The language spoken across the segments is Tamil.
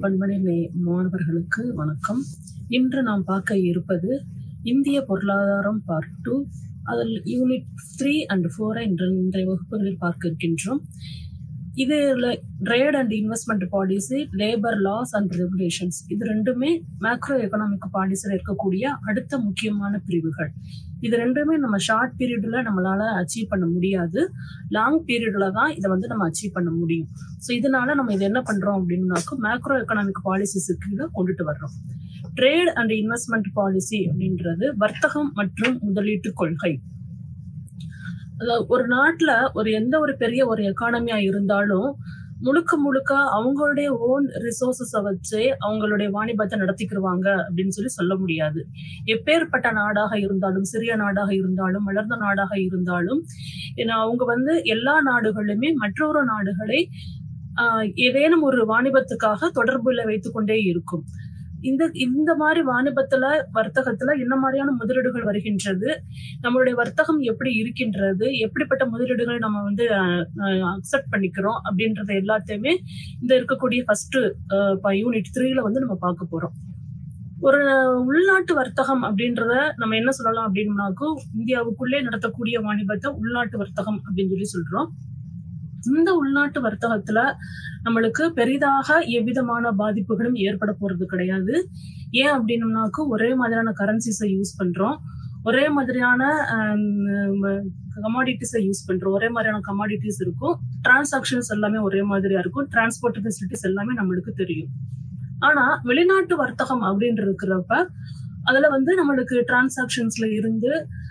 பண்பணி நே- மாணவர்களுக்கு வணக்கம் இன்று நாம் பார்க்க இருப்பது இந்திய பொருளாதாரம் பார்ட் டூ அதில் யூனிட் த்ரீ அண்ட் ஃபோரை இன்று இன்றைய வகுப்புகளில் பார்க்க இருக்கின்றோம் இதில் trade and investment policy labour laws and regulations இது ரெண்டுமே மேக்ரோ எக்கனாமிக் பாலிசியில் இருக்கக்கூடிய அடுத்த முக்கியமான பிரிவுகள் இது ரெண்டுமே நம்ம ஷார்ட் பீரியட்ல நம்மளால அச்சீவ் பண்ண முடியாது லாங் பீரியட்ல தான் இதை வந்து நம்ம அச்சீவ் பண்ண முடியும் ஸோ இதனால நம்ம இது என்ன பண்றோம் அப்படின்னாக்கா மேக்ரோ எக்கனாமிக் பாலிசிஸு கீழே கொண்டுட்டு வர்றோம் ட்ரேட் அண்ட் இன்வெஸ்ட்மெண்ட் பாலிசி அப்படின்றது வர்த்தகம் மற்றும் முதலீட்டு கொள்கை அதாவது ஒரு நாட்டுல ஒரு எந்த ஒரு பெரிய ஒரு எக்கானமியா இருந்தாலும் முழுக்க முழுக்க அவங்களுடைய ஓன் ரிசோர்சஸ வச்சு அவங்களுடைய வாணிபத்தை நடத்திக்கிருவாங்க அப்படின்னு சொல்லி சொல்ல முடியாது எப்பேற்பட்ட நாடாக இருந்தாலும் சிறிய நாடாக இருந்தாலும் வளர்ந்த நாடாக இருந்தாலும் ஏன்னா அவங்க வந்து எல்லா நாடுகளுமே மற்றொரு நாடுகளை ஆஹ் ஏதேனும் ஒரு வாணிபத்துக்காக தொடர்புல வைத்துக் கொண்டே இருக்கும் இந்த இந்த மாதிரி வாணிபத்துல வர்த்தகத்துல என்ன மாதிரியான முதலீடுகள் வருகின்றது நம்மளுடைய வர்த்தகம் எப்படி இருக்கின்றது எப்படிப்பட்ட முதலீடுகளை நம்ம வந்து அக்செப்ட் பண்ணிக்கிறோம் அப்படின்றத எல்லாத்தையுமே இந்த இருக்கக்கூடிய ஃபர்ஸ்ட் யூனிட் த்ரீல வந்து நம்ம பார்க்க போறோம் ஒரு உள்நாட்டு வர்த்தகம் அப்படின்றத நம்ம என்ன சொல்லலாம் அப்படின்னாக்கும் இந்தியாவுக்குள்ளே நடத்தக்கூடிய வாணிபத்தை உள்நாட்டு வர்த்தகம் அப்படின்னு சொல்லி சொல்றோம் இந்த உள்நாட்டு வர்த்தகத்துல நம்மளுக்கு பெரிதாக எவ்விதமான பாதிப்புகளும் ஏற்பட போறது கிடையாது ஏன் அப்படின்னம்னாக்கு ஒரே மாதிரியான கரன்சிஸை யூஸ் பண்றோம் ஒரே மாதிரியான கமாடிட்டிஸை யூஸ் பண்றோம் ஒரே மாதிரியான கமாடிட்டிஸ் இருக்கும் டிரான்சாக்ஷன்ஸ் எல்லாமே ஒரே மாதிரியா இருக்கும் டிரான்ஸ்போர்ட் ஃபெசிலிட்டிஸ் எல்லாமே நம்மளுக்கு தெரியும் ஆனா வெளிநாட்டு வர்த்தகம் அப்படின்னு இருக்கிறப்ப அதுல வந்து நம்மளுக்கு டிரான்சாக்ஷன்ஸ்ல இருந்து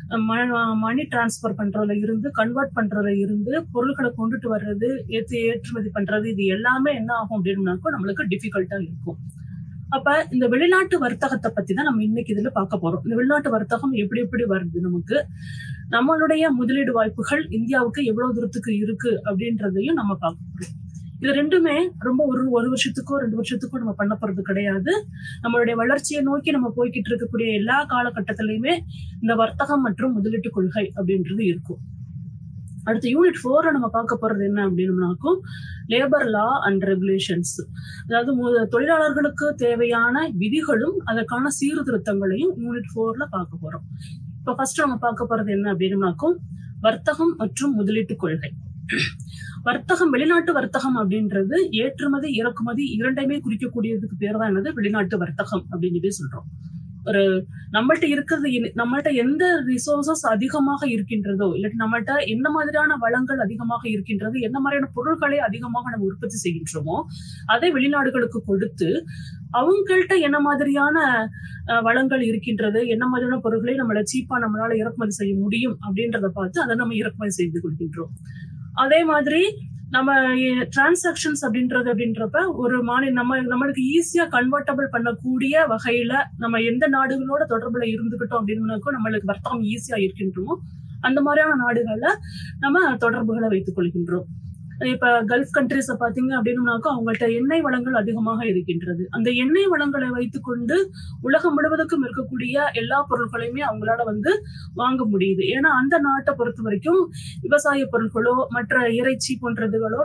மணி டிரான்ஸ்ஃபர் பண்றதுல இருந்து கன்வெர்ட் பண்றதுல இருந்து பொருட்களை கொண்டுட்டு வர்றது ஏற்று ஏற்றுமதி பண்றது இது எல்லாமே என்ன ஆகும் அப்படின்னாக்கோ நம்மளுக்கு டிஃபிகல்ட்டா இருக்கும் அப்ப இந்த வெளிநாட்டு வர்த்தகத்தை பத்தி தான் நம்ம இன்னைக்கு இதுல பார்க்க போறோம் இந்த வெளிநாட்டு வர்த்தகம் எப்படி எப்படி வருது நமக்கு நம்மளுடைய முதலீடு வாய்ப்புகள் இந்தியாவுக்கு எவ்வளவு தூரத்துக்கு இருக்கு அப்படின்றதையும் நம்ம பார்க்க போறோம் இது ரெண்டுமே ரொம்ப ஒரு ஒரு வருஷத்துக்கோ ரெண்டு வருஷத்துக்கோ நம்ம பண்ண போறது கிடையாது நம்மளுடைய வளர்ச்சியை நோக்கி நம்ம போய்கிட்டு இருக்கக்கூடிய எல்லா காலகட்டத்திலயுமே இந்த வர்த்தகம் மற்றும் முதலீட்டு கொள்கை அப்படின்றது இருக்கும் அடுத்த யூனிட் ஃபோர்ல நம்ம பார்க்க போறது என்ன அப்படின்னாக்கும் லேபர் லா அண்ட் ரெகுலேஷன்ஸ் அதாவது தொழிலாளர்களுக்கு தேவையான விதிகளும் அதற்கான சீர்திருத்தங்களையும் யூனிட் ஃபோர்ல பார்க்க போறோம் இப்ப ஃபர்ஸ்ட் நம்ம பார்க்க போறது என்ன அப்படின்னாக்கும் வர்த்தகம் மற்றும் முதலீட்டு கொள்கை வர்த்தகம் வெளிநாட்டு வர்த்தகம் அப்படின்றது ஏற்றுமதி இறக்குமதி இரண்டையுமே குறிக்கக்கூடியதுக்கு பேர் தான் என்னது வெளிநாட்டு வர்த்தகம் அப்படின்னு சொல்லி சொல்றோம் ஒரு நம்மள்ட்ட இருக்கிறது நம்மள்ட்ட எந்த ரிசோர்சஸ் அதிகமாக இருக்கின்றதோ இல்லாட்டி நம்மள்ட்ட என்ன மாதிரியான வளங்கள் அதிகமாக இருக்கின்றது என்ன மாதிரியான பொருட்களை அதிகமாக நம்ம உற்பத்தி செய்கின்றோமோ அதை வெளிநாடுகளுக்கு கொடுத்து அவங்கள்ட்ட என்ன மாதிரியான வளங்கள் இருக்கின்றது என்ன மாதிரியான பொருட்களை நம்மள சீப்பா நம்மளால இறக்குமதி செய்ய முடியும் அப்படின்றத பார்த்து அதை நம்ம இறக்குமதி செய்து கொள்கின்றோம் அதே மாதிரி நம்ம டிரான்சாக்ஷன்ஸ் அப்படின்றது அப்படின்றப்ப ஒரு மாநில நம்ம நம்மளுக்கு ஈஸியா கன்வெர்டபிள் பண்ணக்கூடிய வகையில நம்ம எந்த நாடுகளோட தொடர்புல இருந்துகிட்டோம் அப்படின்னாக்கோ நம்மளுக்கு வர்த்தகம் ஈஸியா இருக்கின்றோமோ அந்த மாதிரியான நாடுகள்ல நம்ம தொடர்புகளை வைத்துக் கொள்கின்றோம் இப்ப கல்ஃப் கண்ட்ரிஸ பாத்தீங்க அப்படின்னாக்கா அவங்கள்ட்ட எண்ணெய் வளங்கள் அதிகமாக இருக்கின்றது அந்த எண்ணெய் வளங்களை வைத்துக்கொண்டு உலகம் முழுவதுக்கும் இருக்கக்கூடிய எல்லா பொருட்களையுமே அவங்களால வந்து வாங்க முடியுது ஏன்னா அந்த நாட்டை பொறுத்த வரைக்கும் விவசாய பொருட்களோ மற்ற இறைச்சி போன்றதுகளோ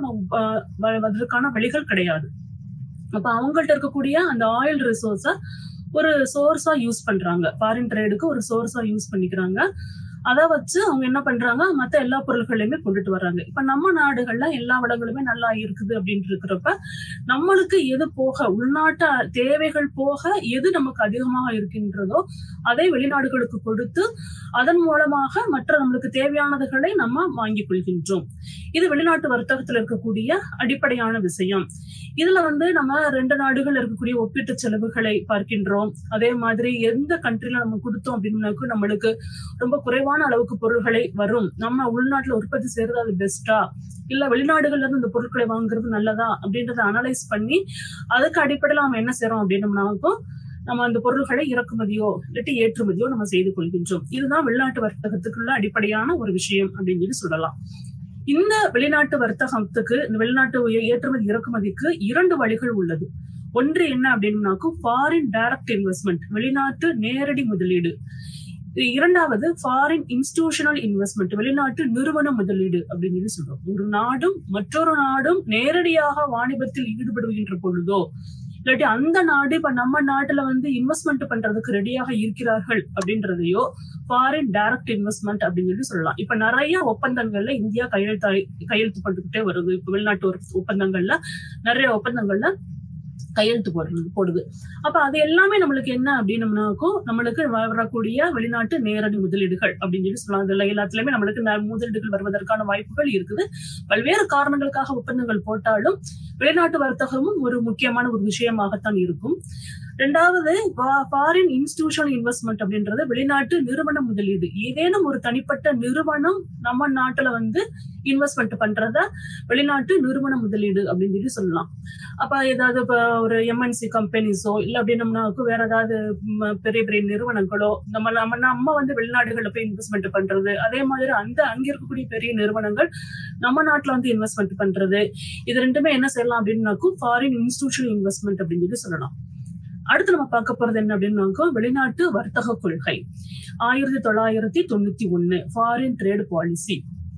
அதற்கான வழிகள் கிடையாது அப்ப அவங்கள்ட்ட இருக்கக்கூடிய அந்த ஆயில் ரிசோர்ஸ ஒரு சோர்ஸா யூஸ் பண்றாங்க ஃபாரின் ட்ரேடுக்கு ஒரு சோர்ஸா யூஸ் பண்ணிக்கிறாங்க அதை வச்சு அவங்க என்ன பண்றாங்க மத்த எல்லா பொருட்களையுமே கொண்டுட்டு வர்றாங்க இப்ப நம்ம நாடுகள்ல எல்லா வளங்களுமே நல்லா இருக்குது அப்படின்னு இருக்கிறப்ப நம்மளுக்கு எது போக உள்நாட்டு தேவைகள் போக எது நமக்கு அதிகமாக இருக்கின்றதோ அதை வெளிநாடுகளுக்கு கொடுத்து அதன் மூலமாக மற்ற நம்மளுக்கு தேவையானதுகளை நம்ம வாங்கிக் கொள்கின்றோம் இது வெளிநாட்டு வர்த்தகத்துல இருக்கக்கூடிய அடிப்படையான விஷயம் இதுல வந்து நம்ம ரெண்டு நாடுகள் இருக்கக்கூடிய ஒப்பீட்டு செலவுகளை பார்க்கின்றோம் அதே மாதிரி எந்த கண்ட்ரில நம்ம கொடுத்தோம் அப்படின்னாக்கும் நம்மளுக்கு ரொம்ப குறைவான அளவுக்கு பொருட்களை வரும் நம்ம உள்நாட்டுல உற்பத்தி செய்யறது அது பெஸ்டா இல்ல வெளிநாடுகள்ல இருந்து இந்த பொருட்களை வாங்குறது நல்லதா அப்படின்றத அனலைஸ் பண்ணி அதுக்கு அடிப்படையில நம்ம என்ன செய்யறோம் அப்படின்னம்னாக்கும் நம்ம அந்த பொருள்களை இறக்குமதியோ இல்லாட்டி ஏற்றுமதியோ நம்ம செய்து கொள்கின்றோம் இதுதான் வெளிநாட்டு வர்த்தகத்துக்குள்ள அடிப்படையான ஒரு விஷயம் அப்படின்னு சொல்லி சொல்லலாம் இந்த வெளிநாட்டு வர்த்தகத்துக்கு இந்த வெளிநாட்டு ஏற்றுமதி இறக்குமதிக்கு இரண்டு வழிகள் உள்ளது ஒன்று என்ன அப்படின்னாக்கும் ஃபாரின் டைரக்ட் இன்வெஸ்ட்மெண்ட் வெளிநாட்டு நேரடி முதலீடு இரண்டாவது ஃபாரின் இன்ஸ்டிடியூஷனல் இன்வெஸ்ட்மெண்ட் வெளிநாட்டு நிறுவன முதலீடு அப்படின்னு சொல்லி சொல்றோம் ஒரு நாடும் மற்றொரு நாடும் நேரடியாக வாணிபத்தில் ஈடுபடுகின்ற பொழுதோ இல்லாட்டி அந்த நாடு இப்ப நம்ம நாட்டுல வந்து இன்வெஸ்ட்மெண்ட் பண்றதுக்கு ரெடியாக இருக்கிறார்கள் அப்படின்றதையோ ஃபாரின் டைரக்ட் இன்வெஸ்ட்மெண்ட் அப்படின்னு சொல்லி சொல்லலாம் இப்ப நிறைய ஒப்பந்தங்கள்ல இந்தியா கையெழுத்து கையெழுத்து பண்ணிக்கிட்டே வருது இப்ப வெளிநாட்டு ஒப்பந்தங்கள்ல நிறைய ஒப்பந்தங்கள்ல கையெழுத்து போடுறது போடுது அப்ப அது எல்லாமே நம்மளுக்கு என்ன அப்படின்னம்னாக்கும் நம்மளுக்கு வரக்கூடிய வெளிநாட்டு நேரடி முதலீடுகள் அப்படின்னு சொல்லி சொல்லலாம் அதுல எல்லாத்துலயுமே நம்மளுக்கு முதலீடுகள் வருவதற்கான வாய்ப்புகள் இருக்குது பல்வேறு காரணங்களுக்காக ஒப்பந்தங்கள் போட்டாலும் வெளிநாட்டு வர்த்தகமும் ஒரு முக்கியமான ஒரு விஷயமாகத்தான் இருக்கும் ரெண்டாவது ஃபாரின் இன்ஸ்டிடியூஷனல் இன்வெஸ்ட்மெண்ட் அப்படின்றது வெளிநாட்டு நிறுவன முதலீடு ஏதேனும் ஒரு தனிப்பட்ட நிறுவனம் நம்ம நாட்டுல வந்து இன்வெஸ்ட்மெண்ட் பண்றத வெளிநாட்டு நிறுவன முதலீடு அப்படின்னு சொல்லி சொல்லலாம் அப்ப ஏதாவது இப்ப ஒரு எம்என்சி கம்பெனிஸோ இல்ல அப்படின்னம்னாக்கும் வேற ஏதாவது பெரிய பெரிய நிறுவனங்களோ நம்ம நம்ம நம்ம வந்து வெளிநாடுகள்ல போய் இன்வெஸ்ட்மெண்ட் பண்றது அதே மாதிரி அந்த அங்க இருக்கக்கூடிய பெரிய நிறுவனங்கள் நம்ம நாட்டுல வந்து இன்வெஸ்ட்மெண்ட் பண்றது இது ரெண்டுமே என்ன செய்யலாம் அப்படின்னாக்கும் ஃபாரின் இன்ஸ்டிடியூஷனல் இன்வெஸ்ட்மெண்ட் அப்படின்னு சொல்லி சொல்லலாம் அடுத்து நம்ம பார்க்க போறது என்ன அப்படின்னாக்கா வெளிநாட்டு வர்த்தக கொள்கை ஆயிரத்தி தொள்ளாயிரத்தி தொண்ணூத்தி ஒண்ணு ஃபாரின் ட்ரேட் பாலிசி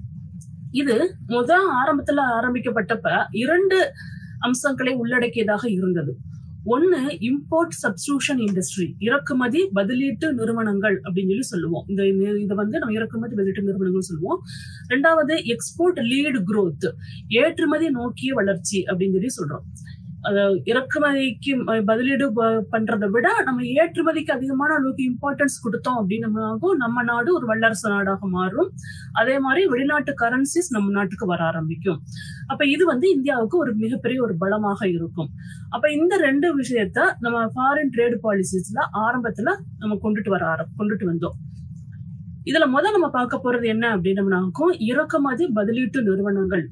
இது முத ஆரம்பத்துல ஆரம்பிக்கப்பட்டப்ப இரண்டு அம்சங்களை உள்ளடக்கியதாக இருந்தது ஒன்னு இம்போர்ட் சப்ஸ்டியூஷன் இண்டஸ்ட்ரி இறக்குமதி பதிலீட்டு நிறுவனங்கள் அப்படின்னு சொல்லி சொல்லுவோம் இந்த இதை வந்து நம்ம இறக்குமதி பதிலீட்டு நிறுவனங்கள் சொல்லுவோம் ரெண்டாவது எக்ஸ்போர்ட் லீடு குரோத் ஏற்றுமதி நோக்கிய வளர்ச்சி அப்படின்னு சொல்லி சொல்றோம் இறக்குமதிக்கு பதிலீடு பண்றதை விட நம்ம ஏற்றுமதிக்கு அதிகமான அளவுக்கு இம்பார்ட்டன்ஸ் கொடுத்தோம் அப்படின்னம்னாகும் நம்ம நாடு ஒரு வல்லரசு நாடாக மாறும் அதே மாதிரி வெளிநாட்டு கரன்சிஸ் நம்ம நாட்டுக்கு வர ஆரம்பிக்கும் அப்ப இது வந்து இந்தியாவுக்கு ஒரு மிகப்பெரிய ஒரு பலமாக இருக்கும் அப்ப இந்த ரெண்டு விஷயத்த நம்ம ஃபாரின் ட்ரேட் பாலிசிஸ்ல ஆரம்பத்துல நம்ம கொண்டுட்டு வர ஆரம் கொண்டுட்டு வந்தோம் இதுல முதல் நம்ம பார்க்க போறது என்ன அப்படின்னம்னாக்கும் இறக்குமதி பதிலீட்டு நிறுவனங்கள்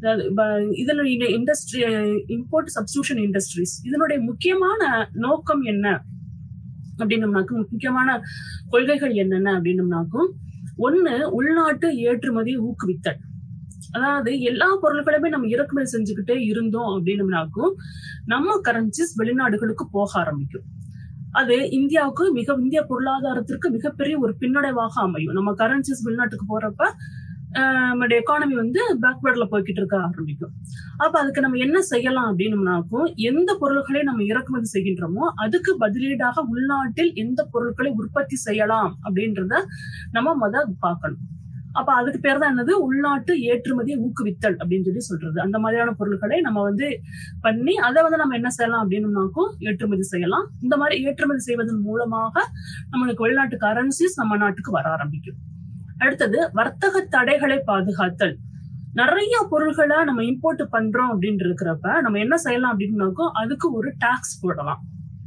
இதுல இண்டஸ்ட்ரி இம்போர்ட் சப்ஸ்டியூஷன் இண்டஸ்ட்ரீஸ் இதனுடைய முக்கியமான நோக்கம் என்ன அப்படின்னம்னாக்கும் முக்கியமான கொள்கைகள் என்னென்ன அப்படின்னம்னாக்கும் ஒண்ணு உள்நாட்டு ஏற்றுமதி ஊக்குவித்தல் அதாவது எல்லா பொருட்களுமே நம்ம இறக்குமதி செஞ்சுக்கிட்டே இருந்தோம் அப்படின்னம்னாக்கும் நம்ம கரன்சிஸ் வெளிநாடுகளுக்கு போக ஆரம்பிக்கும் அது இந்தியாவுக்கு மிக இந்திய பொருளாதாரத்திற்கு மிகப்பெரிய ஒரு பின்னடைவாக அமையும் நம்ம கரன்சிஸ் வெளிநாட்டுக்கு போறப்ப நம்மளுடைய எக்கானமி வந்து பேக்வேர்ட்ல போய்கிட்டு இருக்க ஆரம்பிக்கும் அப்ப அதுக்கு நம்ம என்ன செய்யலாம் அப்படின்னம்னாக்கும் எந்த பொருள்களை நம்ம இறக்குமதி செய்கின்றோமோ அதுக்கு பதிலீடாக உள்நாட்டில் எந்த பொருட்களை உற்பத்தி செய்யலாம் அப்படின்றத நம்ம முத பார்க்கணும் அப்ப அதுக்கு பேர் தான் என்னது உள்நாட்டு ஏற்றுமதியை ஊக்குவித்தல் அப்படின்னு சொல்லி சொல்றது அந்த மாதிரியான பொருட்களை நம்ம வந்து பண்ணி அதை வந்து நம்ம என்ன செய்யலாம் அப்படின்னம்னாக்கும் ஏற்றுமதி செய்யலாம் இந்த மாதிரி ஏற்றுமதி செய்வதன் மூலமாக நம்மளுக்கு வெளிநாட்டு கரன்சிஸ் நம்ம நாட்டுக்கு வர ஆரம்பிக்கும் அடுத்தது வர்த்தக தடைகளை பாதுகாத்தல் நிறைய பொருள்களை நம்ம இம்போர்ட் பண்றோம் அப்படின்னு இருக்கிறப்ப நம்ம என்ன செய்யலாம் அப்படின்னாக்கும் அதுக்கு ஒரு டாக்ஸ் போடலாம்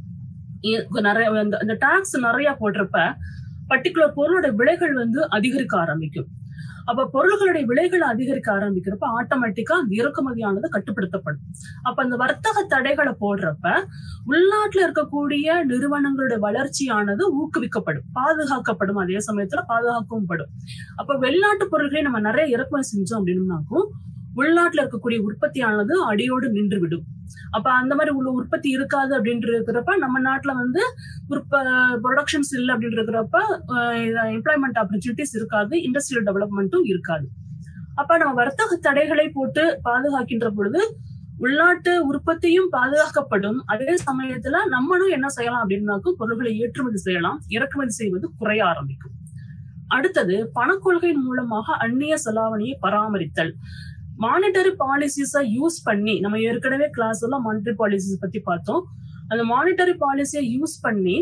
நிறைய அந்த டாக்ஸ் நிறைய போடுறப்ப பர்டிகுலர் பொருளோட விலைகள் வந்து அதிகரிக்க ஆரம்பிக்கும் அப்ப பொருள்களுடைய விலைகள் அதிகரிக்க ஆரம்பிக்கிறப்ப ஆட்டோமேட்டிக்கா அந்த இறக்குமதியானது கட்டுப்படுத்தப்படும் அப்ப அந்த வர்த்தக தடைகளை போடுறப்ப உள்நாட்டுல இருக்கக்கூடிய நிறுவனங்களுடைய வளர்ச்சியானது ஊக்குவிக்கப்படும் பாதுகாக்கப்படும் அதே சமயத்துல பாதுகாக்கவும் படும் அப்ப வெளிநாட்டு பொருள்களை நம்ம நிறைய இறக்குமதி செஞ்சோம் அப்படின்னாக்கும் உள்நாட்டுல இருக்கக்கூடிய உற்பத்தியானது அடியோடு நின்று விடும் அப்ப அந்த மாதிரி உள்ள உற்பத்தி இருக்காது அப்படின்னு இருக்கிறப்ப நம்ம நாட்டுல வந்து ப்ரொடக்ஷன்ஸ் இல்லை அப்படின்னு இருக்கிறப்ப எம்ப்ளாய்மெண்ட் ஆப்பர்ச்சுனிட்டிஸ் இருக்காது இண்டஸ்ட்ரியல் டெவலப்மெண்ட்டும் இருக்காது அப்ப நம்ம வர்த்தக தடைகளை போட்டு பாதுகாக்கின்ற பொழுது உள்நாட்டு உற்பத்தியும் பாதுகாக்கப்படும் அதே சமயத்துல நம்மளும் என்ன செய்யலாம் அப்படின்னாக்கும் பொருள்களை ஏற்றுமதி செய்யலாம் இறக்குமதி செய்வது குறைய ஆரம்பிக்கும் அடுத்தது பணக்கொள்கையின் மூலமாக அந்நிய செலாவணியை பராமரித்தல் மானிட்டரி பாலிசிஸை யூஸ் பண்ணி நம்ம ஏற்கனவே கிளாஸ் எல்லாம் மானிட்டரி பாலிசிஸ் பத்தி பார்த்தோம் அந்த மானிட்டரி பாலிசியை யூஸ் பண்ணி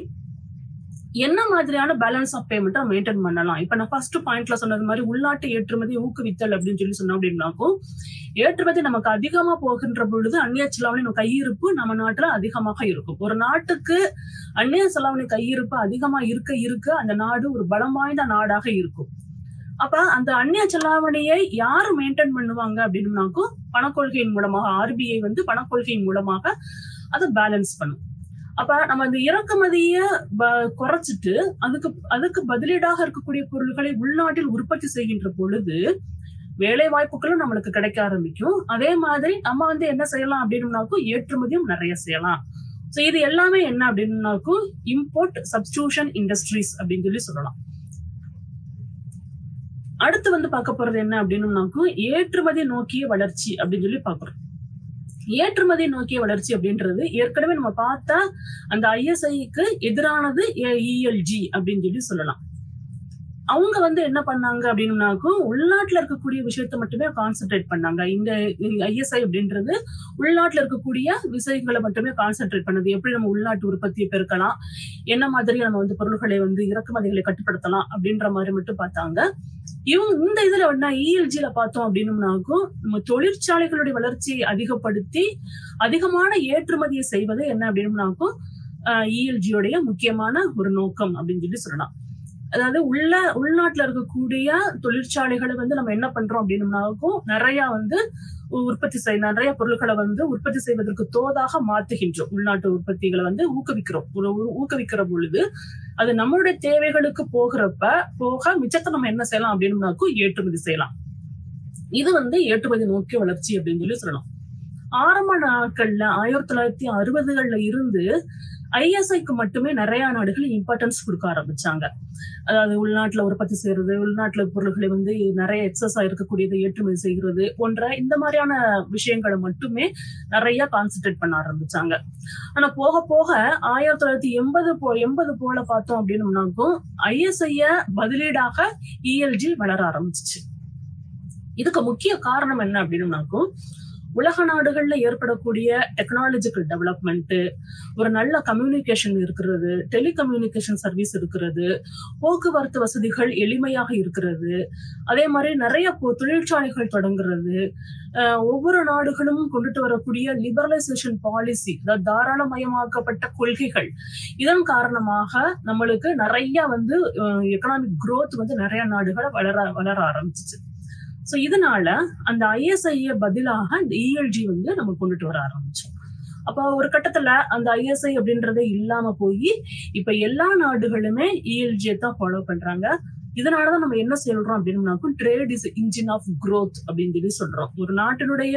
என்ன மாதிரியான பேலன்ஸ் ஆஃப் பேமெண்ட்டை மெயின்டைன் பண்ணலாம் இப்ப நான் ஃபர்ஸ்ட் பாயிண்ட்ல சொன்னது மாதிரி உள்நாட்டு ஏற்றுமதி ஊக்குவித்தல் அப்படின்னு சொல்லி சொன்னோம் அப்படின்னாக்கும் ஏற்றுமதி நமக்கு அதிகமா போகின்ற பொழுது அந்நிய செலாவணி நம்ம கையிருப்பு நம்ம நாட்டுல அதிகமாக இருக்கும் ஒரு நாட்டுக்கு அந்நிய செலாவணி கையிருப்பு அதிகமா இருக்க இருக்க அந்த நாடு ஒரு பலம் வாய்ந்த நாடாக இருக்கும் அப்ப அந்த அந்நிய செலாவணியை யாரு மெயின்டைன் பண்ணுவாங்க அப்படின்னாக்கும் பணக்கொள்கையின் மூலமாக ஆர்பிஐ வந்து பணக்கொள்கையின் மூலமாக அதை பேலன்ஸ் பண்ணும் அப்ப நம்ம இந்த இறக்குமதிய குறைச்சிட்டு அதுக்கு அதுக்கு பதிலீடாக இருக்கக்கூடிய பொருட்களை உள்நாட்டில் உற்பத்தி செய்கின்ற பொழுது வேலை வாய்ப்புகளும் நம்மளுக்கு கிடைக்க ஆரம்பிக்கும் அதே மாதிரி நம்ம வந்து என்ன செய்யலாம் அப்படின்னாக்கும் ஏற்றுமதியும் நிறைய செய்யலாம் ஸோ இது எல்லாமே என்ன அப்படின்னாக்கும் இம்போர்ட் சப்ஸ்டியூஷன் இண்டஸ்ட்ரீஸ் அப்படின்னு சொல்லி சொல்லலாம் அடுத்து வந்து பார்க்க போறது என்ன அப்படின்னாக்கும் ஏற்றுமதி நோக்கிய வளர்ச்சி அப்படின்னு சொல்லி பாக்குறோம் ஏற்றுமதி நோக்கிய வளர்ச்சி அப்படின்றது ஏற்கனவே நம்ம பார்த்த அந்த ஐஎஸ்ஐக்கு எதிரானது இஎல்ஜி அப்படின்னு சொல்லி சொல்லலாம் அவங்க வந்து என்ன பண்ணாங்க அப்படின்னாக்கும் உள்நாட்டுல இருக்கக்கூடிய விஷயத்த மட்டுமே கான்சென்ட்ரேட் பண்ணாங்க இந்த ஐஎஸ்ஐ அப்படின்றது உள்நாட்டுல இருக்கக்கூடிய விஷயங்களை மட்டுமே கான்சென்ட்ரேட் பண்ணது எப்படி நம்ம உள்நாட்டு உற்பத்தியை பெருக்கலாம் என்ன மாதிரி நம்ம வந்து பொருள்களை வந்து இறக்குமதிகளை கட்டுப்படுத்தலாம் அப்படின்ற மாதிரி மட்டும் பார்த்தாங்க இவங்க இந்த இதுல என்ன இஎல்ஜில பார்த்தோம் அப்படின்னம்னாக்கும் நம்ம தொழிற்சாலைகளுடைய வளர்ச்சியை அதிகப்படுத்தி அதிகமான ஏற்றுமதியை செய்வது என்ன அப்படின்னம்னாக்கும் இஎல்ஜியோடைய முக்கியமான ஒரு நோக்கம் அப்படின்னு சொல்லி சொல்லலாம் அதாவது உள்ள உள்நாட்டுல இருக்கக்கூடிய தொழிற்சாலைகளை வந்து நம்ம என்ன பண்றோம் அப்படின்னம்னாக்கும் நிறைய வந்து உற்பத்தி செய் நிறைய பொருட்களை வந்து உற்பத்தி செய்வதற்கு தோதாக மாத்துகின்றோம் உள்நாட்டு உற்பத்திகளை வந்து ஊக்குவிக்கிறோம் ஒரு ஊக்குவிக்கிற பொழுது அது நம்மளுடைய தேவைகளுக்கு போகிறப்ப போக மிச்சத்தை நம்ம என்ன செய்யலாம் அப்படின்னாக்கும் ஏற்றுமதி செய்யலாம் இது வந்து ஏற்றுமதி நோக்கிய வளர்ச்சி அப்படின்னு சொல்லி சொல்லலாம் ஆரம்ப நாட்கள்ல ஆயிரத்தி தொள்ளாயிரத்தி அறுபதுகள்ல இருந்து ஐஎஸ்ஐக்கு மட்டுமே நிறைய நாடுகள் இம்பார்ட்டன்ஸ் கொடுக்க ஆரம்பிச்சாங்க அதாவது உள்நாட்டுல உற்பத்தி செய்யறது உள்நாட்டுல பொருள்களை வந்து நிறைய எக்ஸஸா இருக்கக்கூடியதை ஏற்றுமதி செய்கிறது போன்ற இந்த மாதிரியான விஷயங்களை மட்டுமே நிறைய கான்சென்ட்ரேட் பண்ண ஆரம்பிச்சாங்க ஆனா போக போக ஆயிரத்தி தொள்ளாயிரத்தி எண்பது போ எண்பது போல பார்த்தோம் அப்படின்னம்னாக்கும் ஐஎஸ்ஐய பதிலீடாக இஎல்ஜி வளர ஆரம்பிச்சிச்சு இதுக்கு முக்கிய காரணம் என்ன அப்படின்னம்னாக்கும் உலக நாடுகள்ல ஏற்படக்கூடிய டெக்னாலஜிக்கல் டெவலப்மெண்ட் ஒரு நல்ல கம்யூனிகேஷன் இருக்கிறது டெலிகம்யூனிகேஷன் சர்வீஸ் இருக்கிறது போக்குவரத்து வசதிகள் எளிமையாக இருக்கிறது அதே மாதிரி நிறைய தொழிற்சாலைகள் தொடங்குறது ஒவ்வொரு நாடுகளும் கொண்டுட்டு வரக்கூடிய லிபரலைசேஷன் பாலிசி அதாவது தாராளமயமாக்கப்பட்ட கொள்கைகள் இதன் காரணமாக நம்மளுக்கு நிறைய வந்து எக்கனாமிக் குரோத் வந்து நிறைய நாடுகளை வளர வளர ஆரம்பிச்சிச்சு சோ இதனால அந்த ஐஎஸ்ஐய பதிலாக இந்த இஎல்ஜி வந்து நம்ம கொண்டுட்டு வர ஆரம்பிச்சோம் அப்ப ஒரு கட்டத்துல அந்த ஐஎஸ்ஐ அப்படின்றதே இல்லாம போய் இப்ப எல்லா நாடுகளுமே இஎல்ஜியை தான் ஃபாலோ பண்றாங்க இதனாலதான் நம்ம என்ன சொல்றோம் அப்படின்னாக்கும் trade is engine of growth அப்படின்னு சொல்லி சொல்றோம் ஒரு நாட்டினுடைய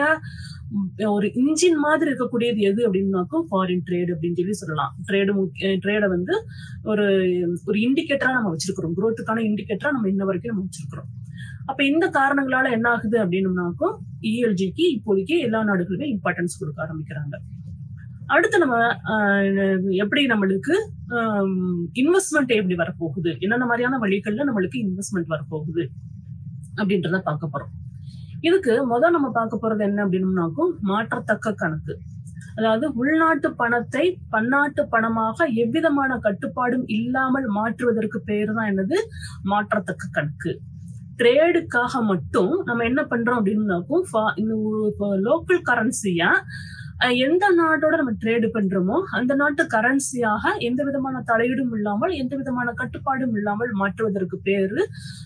ஒரு இன்ஜின் மாதிரி இருக்கக்கூடியது எது அப்படின்னாக்கும் ஃபாரின் ட்ரேட் அப்படின்னு சொல்லி சொல்லலாம் ட்ரேடு ட்ரேடை வந்து ஒரு ஒரு இண்டிகேட்டரா நம்ம வச்சிருக்கிறோம் குரோத்துக்கான இண்டிகேட்டரா நம்ம இன்ன வரைக்கும் நம்ம வச்சிருக்கிறோம் அப்ப இந்த காரணங்களால என்ன ஆகுது அப்படின்னம்னாக்கும் இஎல்ஜிக்கு இப்போதைக்கு எல்லா நாடுகளுமே இம்பார்ட்டன்ஸ் கொடுக்க ஆரம்பிக்கிறாங்க அடுத்து நம்ம எப்படி நம்மளுக்கு இன்வெஸ்ட்மெண்ட் எப்படி வரப்போகுது என்னென்ன மாதிரியான வழிகள்ல நம்மளுக்கு இன்வெஸ்ட்மெண்ட் வரப்போகுது அப்படின்றத பார்க்க போறோம் இதுக்கு முதல் நம்ம பார்க்க போறது என்ன அப்படின்னம்னாக்கும் மாற்றத்தக்க கணக்கு அதாவது உள்நாட்டு பணத்தை பன்னாட்டு பணமாக எவ்விதமான கட்டுப்பாடும் இல்லாமல் மாற்றுவதற்கு பேர் தான் என்னது மாற்றத்தக்க கணக்கு ட்ரேடுக்காக மட்டும் நம்ம என்ன பண்றோம் அப்படின்னாக்கும் இந்த லோக்கல் கரன்சியா எந்த நாட்டோட நம்ம ட்ரேடு பண்றோமோ அந்த நாட்டு கரன்சியாக எந்த விதமான தலையீடும் இல்லாமல் எந்த விதமான கட்டுப்பாடும் இல்லாமல் மாற்றுவதற்கு பேரு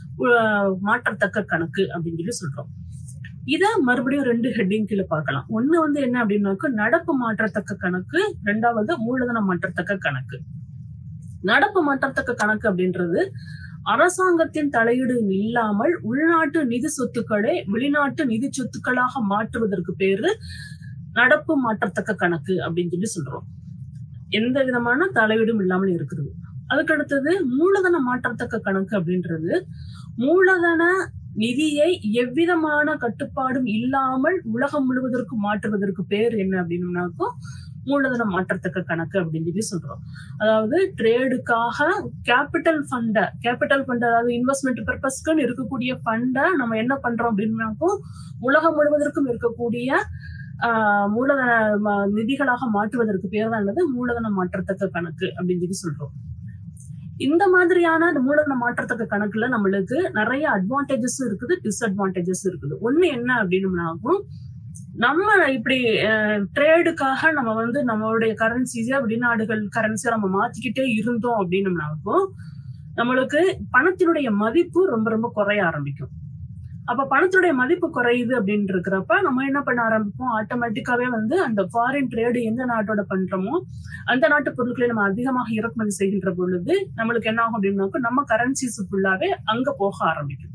மாற்றத்தக்க கணக்கு அப்படின்னு சொல்லி சொல்றோம் இத மறுபடியும் ரெண்டு ஹெட்டிங் கீழே பார்க்கலாம் ஒண்ணு வந்து என்ன அப்படின்னாக்க நடப்பு மாற்றத்தக்க கணக்கு ரெண்டாவது மூலதன மாற்றத்தக்க கணக்கு நடப்பு மாற்றத்தக்க கணக்கு அப்படின்றது அரசாங்கத்தின் தலையீடு இல்லாமல் உள்நாட்டு நிதி சொத்துக்களை வெளிநாட்டு நிதி சொத்துக்களாக மாற்றுவதற்கு பேரு நடப்பு மாற்றத்தக்க கணக்கு அப்படின்னு சொல்லி சொல்றோம் எந்த விதமான தலையீடும் இல்லாமல் இருக்கிறது அதுக்கு அடுத்தது மூலதன மாற்றத்தக்க கணக்கு அப்படின்றது மூலதன நிதியை எவ்விதமான கட்டுப்பாடும் இல்லாமல் உலகம் முழுவதற்கும் மாற்றுவதற்கு பேர் என்ன அப்படின்னம்னாக்கும் மூலதனம் மாற்றத்தக்க கணக்கு அப்படின்னு சொல்லி சொல்றோம் அதாவது ட்ரேடுக்காக கேபிட்டல் ஃபண்ட கேபிட்டல் ஃபண்ட் அதாவது இன்வெஸ்ட்மெண்ட் பர்பஸ்க்குன்னு இருக்கக்கூடிய ஃபண்டை நம்ம என்ன பண்றோம் அப்படின்னாக்கும் உலகம் முழுவதற்கும் இருக்கக்கூடிய ஆஹ் மூலதன நிதிகளாக மாற்றுவதற்கு பேர் தான் என்னது மூலதன மாற்றத்தக்க கணக்கு அப்படின்னு சொல்லி சொல்றோம் இந்த மாதிரியான மூலதன மாற்றத்தக்க கணக்குல நம்மளுக்கு நிறைய அட்வான்டேஜஸ் இருக்குது டிஸ்அட்வான்டேஜஸ் இருக்குது ஒண்ணு என்ன அப்படின்னம்னாக்கும் நம்ம இப்படி ட்ரேடுக்காக நம்ம வந்து நம்மளுடைய கரன்சிஸை வெளிநாடுகள் கரன்சியை நம்ம மாத்திக்கிட்டே இருந்தோம் அப்படின்னம்னாக்கும் நம்மளுக்கு பணத்தினுடைய மதிப்பு ரொம்ப ரொம்ப குறைய ஆரம்பிக்கும் அப்ப பணத்தினுடைய மதிப்பு குறையுது அப்படின்னு இருக்கிறப்ப நம்ம என்ன பண்ண ஆரம்பிப்போம் ஆட்டோமேட்டிக்காவே வந்து அந்த ஃபாரின் ட்ரேடு எந்த நாட்டோட பண்றோமோ அந்த நாட்டு பொருட்களை நம்ம அதிகமாக இறக்குமதி செய்கின்ற பொழுது நம்மளுக்கு என்ன ஆகும் அப்படின்னாக்கா நம்ம கரன்சிஸ் ஃபுல்லாவே அங்க போக ஆரம்பிக்கும்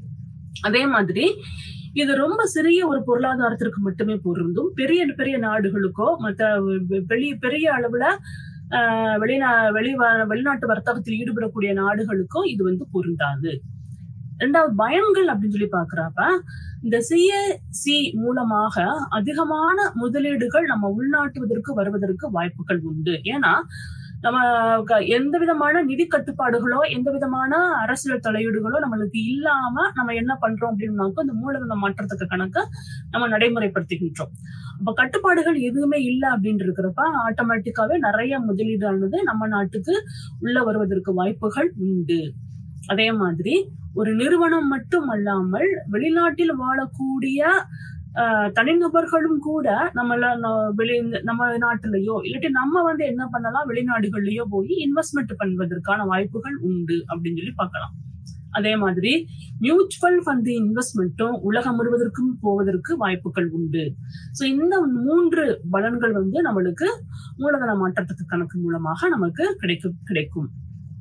அதே மாதிரி இது ரொம்ப சிறிய ஒரு பொருளாதாரத்திற்கு மட்டுமே பொருந்தும் பெரிய பெரிய நாடுகளுக்கோ மற்ற வெளி பெரிய அளவுல வெளிநா வெளி வெளிநாட்டு வர்த்தகத்தில் ஈடுபடக்கூடிய நாடுகளுக்கோ இது வந்து பொருந்தாது ரெண்டாவது பயன்கள் அப்படின்னு சொல்லி பாக்குறப்ப இந்த சிஏசி மூலமாக அதிகமான முதலீடுகள் நம்ம உள்நாட்டுவதற்கு வருவதற்கு வாய்ப்புகள் உண்டு ஏன்னா நம்ம க- எந்த விதமான நிதி கட்டுப்பாடுகளோ எந்த விதமான அரசியல் தலையீடுகளோ நம்மளுக்கு இல்லாம நம்ம என்ன பண்றோம் அப்படின்னாக்கா இந்த மூலதன மாற்றத்துக்கு கணக்க நம்ம நடைமுறைப்படுத்துகின்றோம் அப்ப கட்டுப்பாடுகள் எதுவுமே இல்லை அப்படின்னு இருக்கிறப்ப ஆட்டோமேட்டிக்காவே நிறைய முதலீடானது நம்ம நாட்டுக்கு உள்ள வருவதற்கு வாய்ப்புகள் உண்டு அதே மாதிரி ஒரு நிறுவனம் மட்டும் அல்லாமல் வெளிநாட்டில் வாழக்கூடிய ஆஹ், தனிநபர்களும் கூட நம்மள ந- வெளி நம்ம நாட்டிலேயோ இல்லாட்டி நம்ம வந்து என்ன பண்ணலாம் வெளிநாடுகள்லயோ போய் இன்வெஸ்ட்மெண்ட் பண்ணுவதற்கான வாய்ப்புகள் உண்டு அப்படின்னு சொல்லி பார்க்கலாம் அதே மாதிரி மியூச்சுவல் ஃபண்ட் இன்வெஸ்ட்மெண்ட்டும் உலகம் முழுவதற்கும் போவதற்கு வாய்ப்புகள் உண்டு சோ இந்த மூன்று பலன்கள் வந்து நம்மளுக்கு மூலதன மாற்றத்துக்கு கணக்கு மூலமாக நமக்கு கிடைக்கும் கிடைக்கும்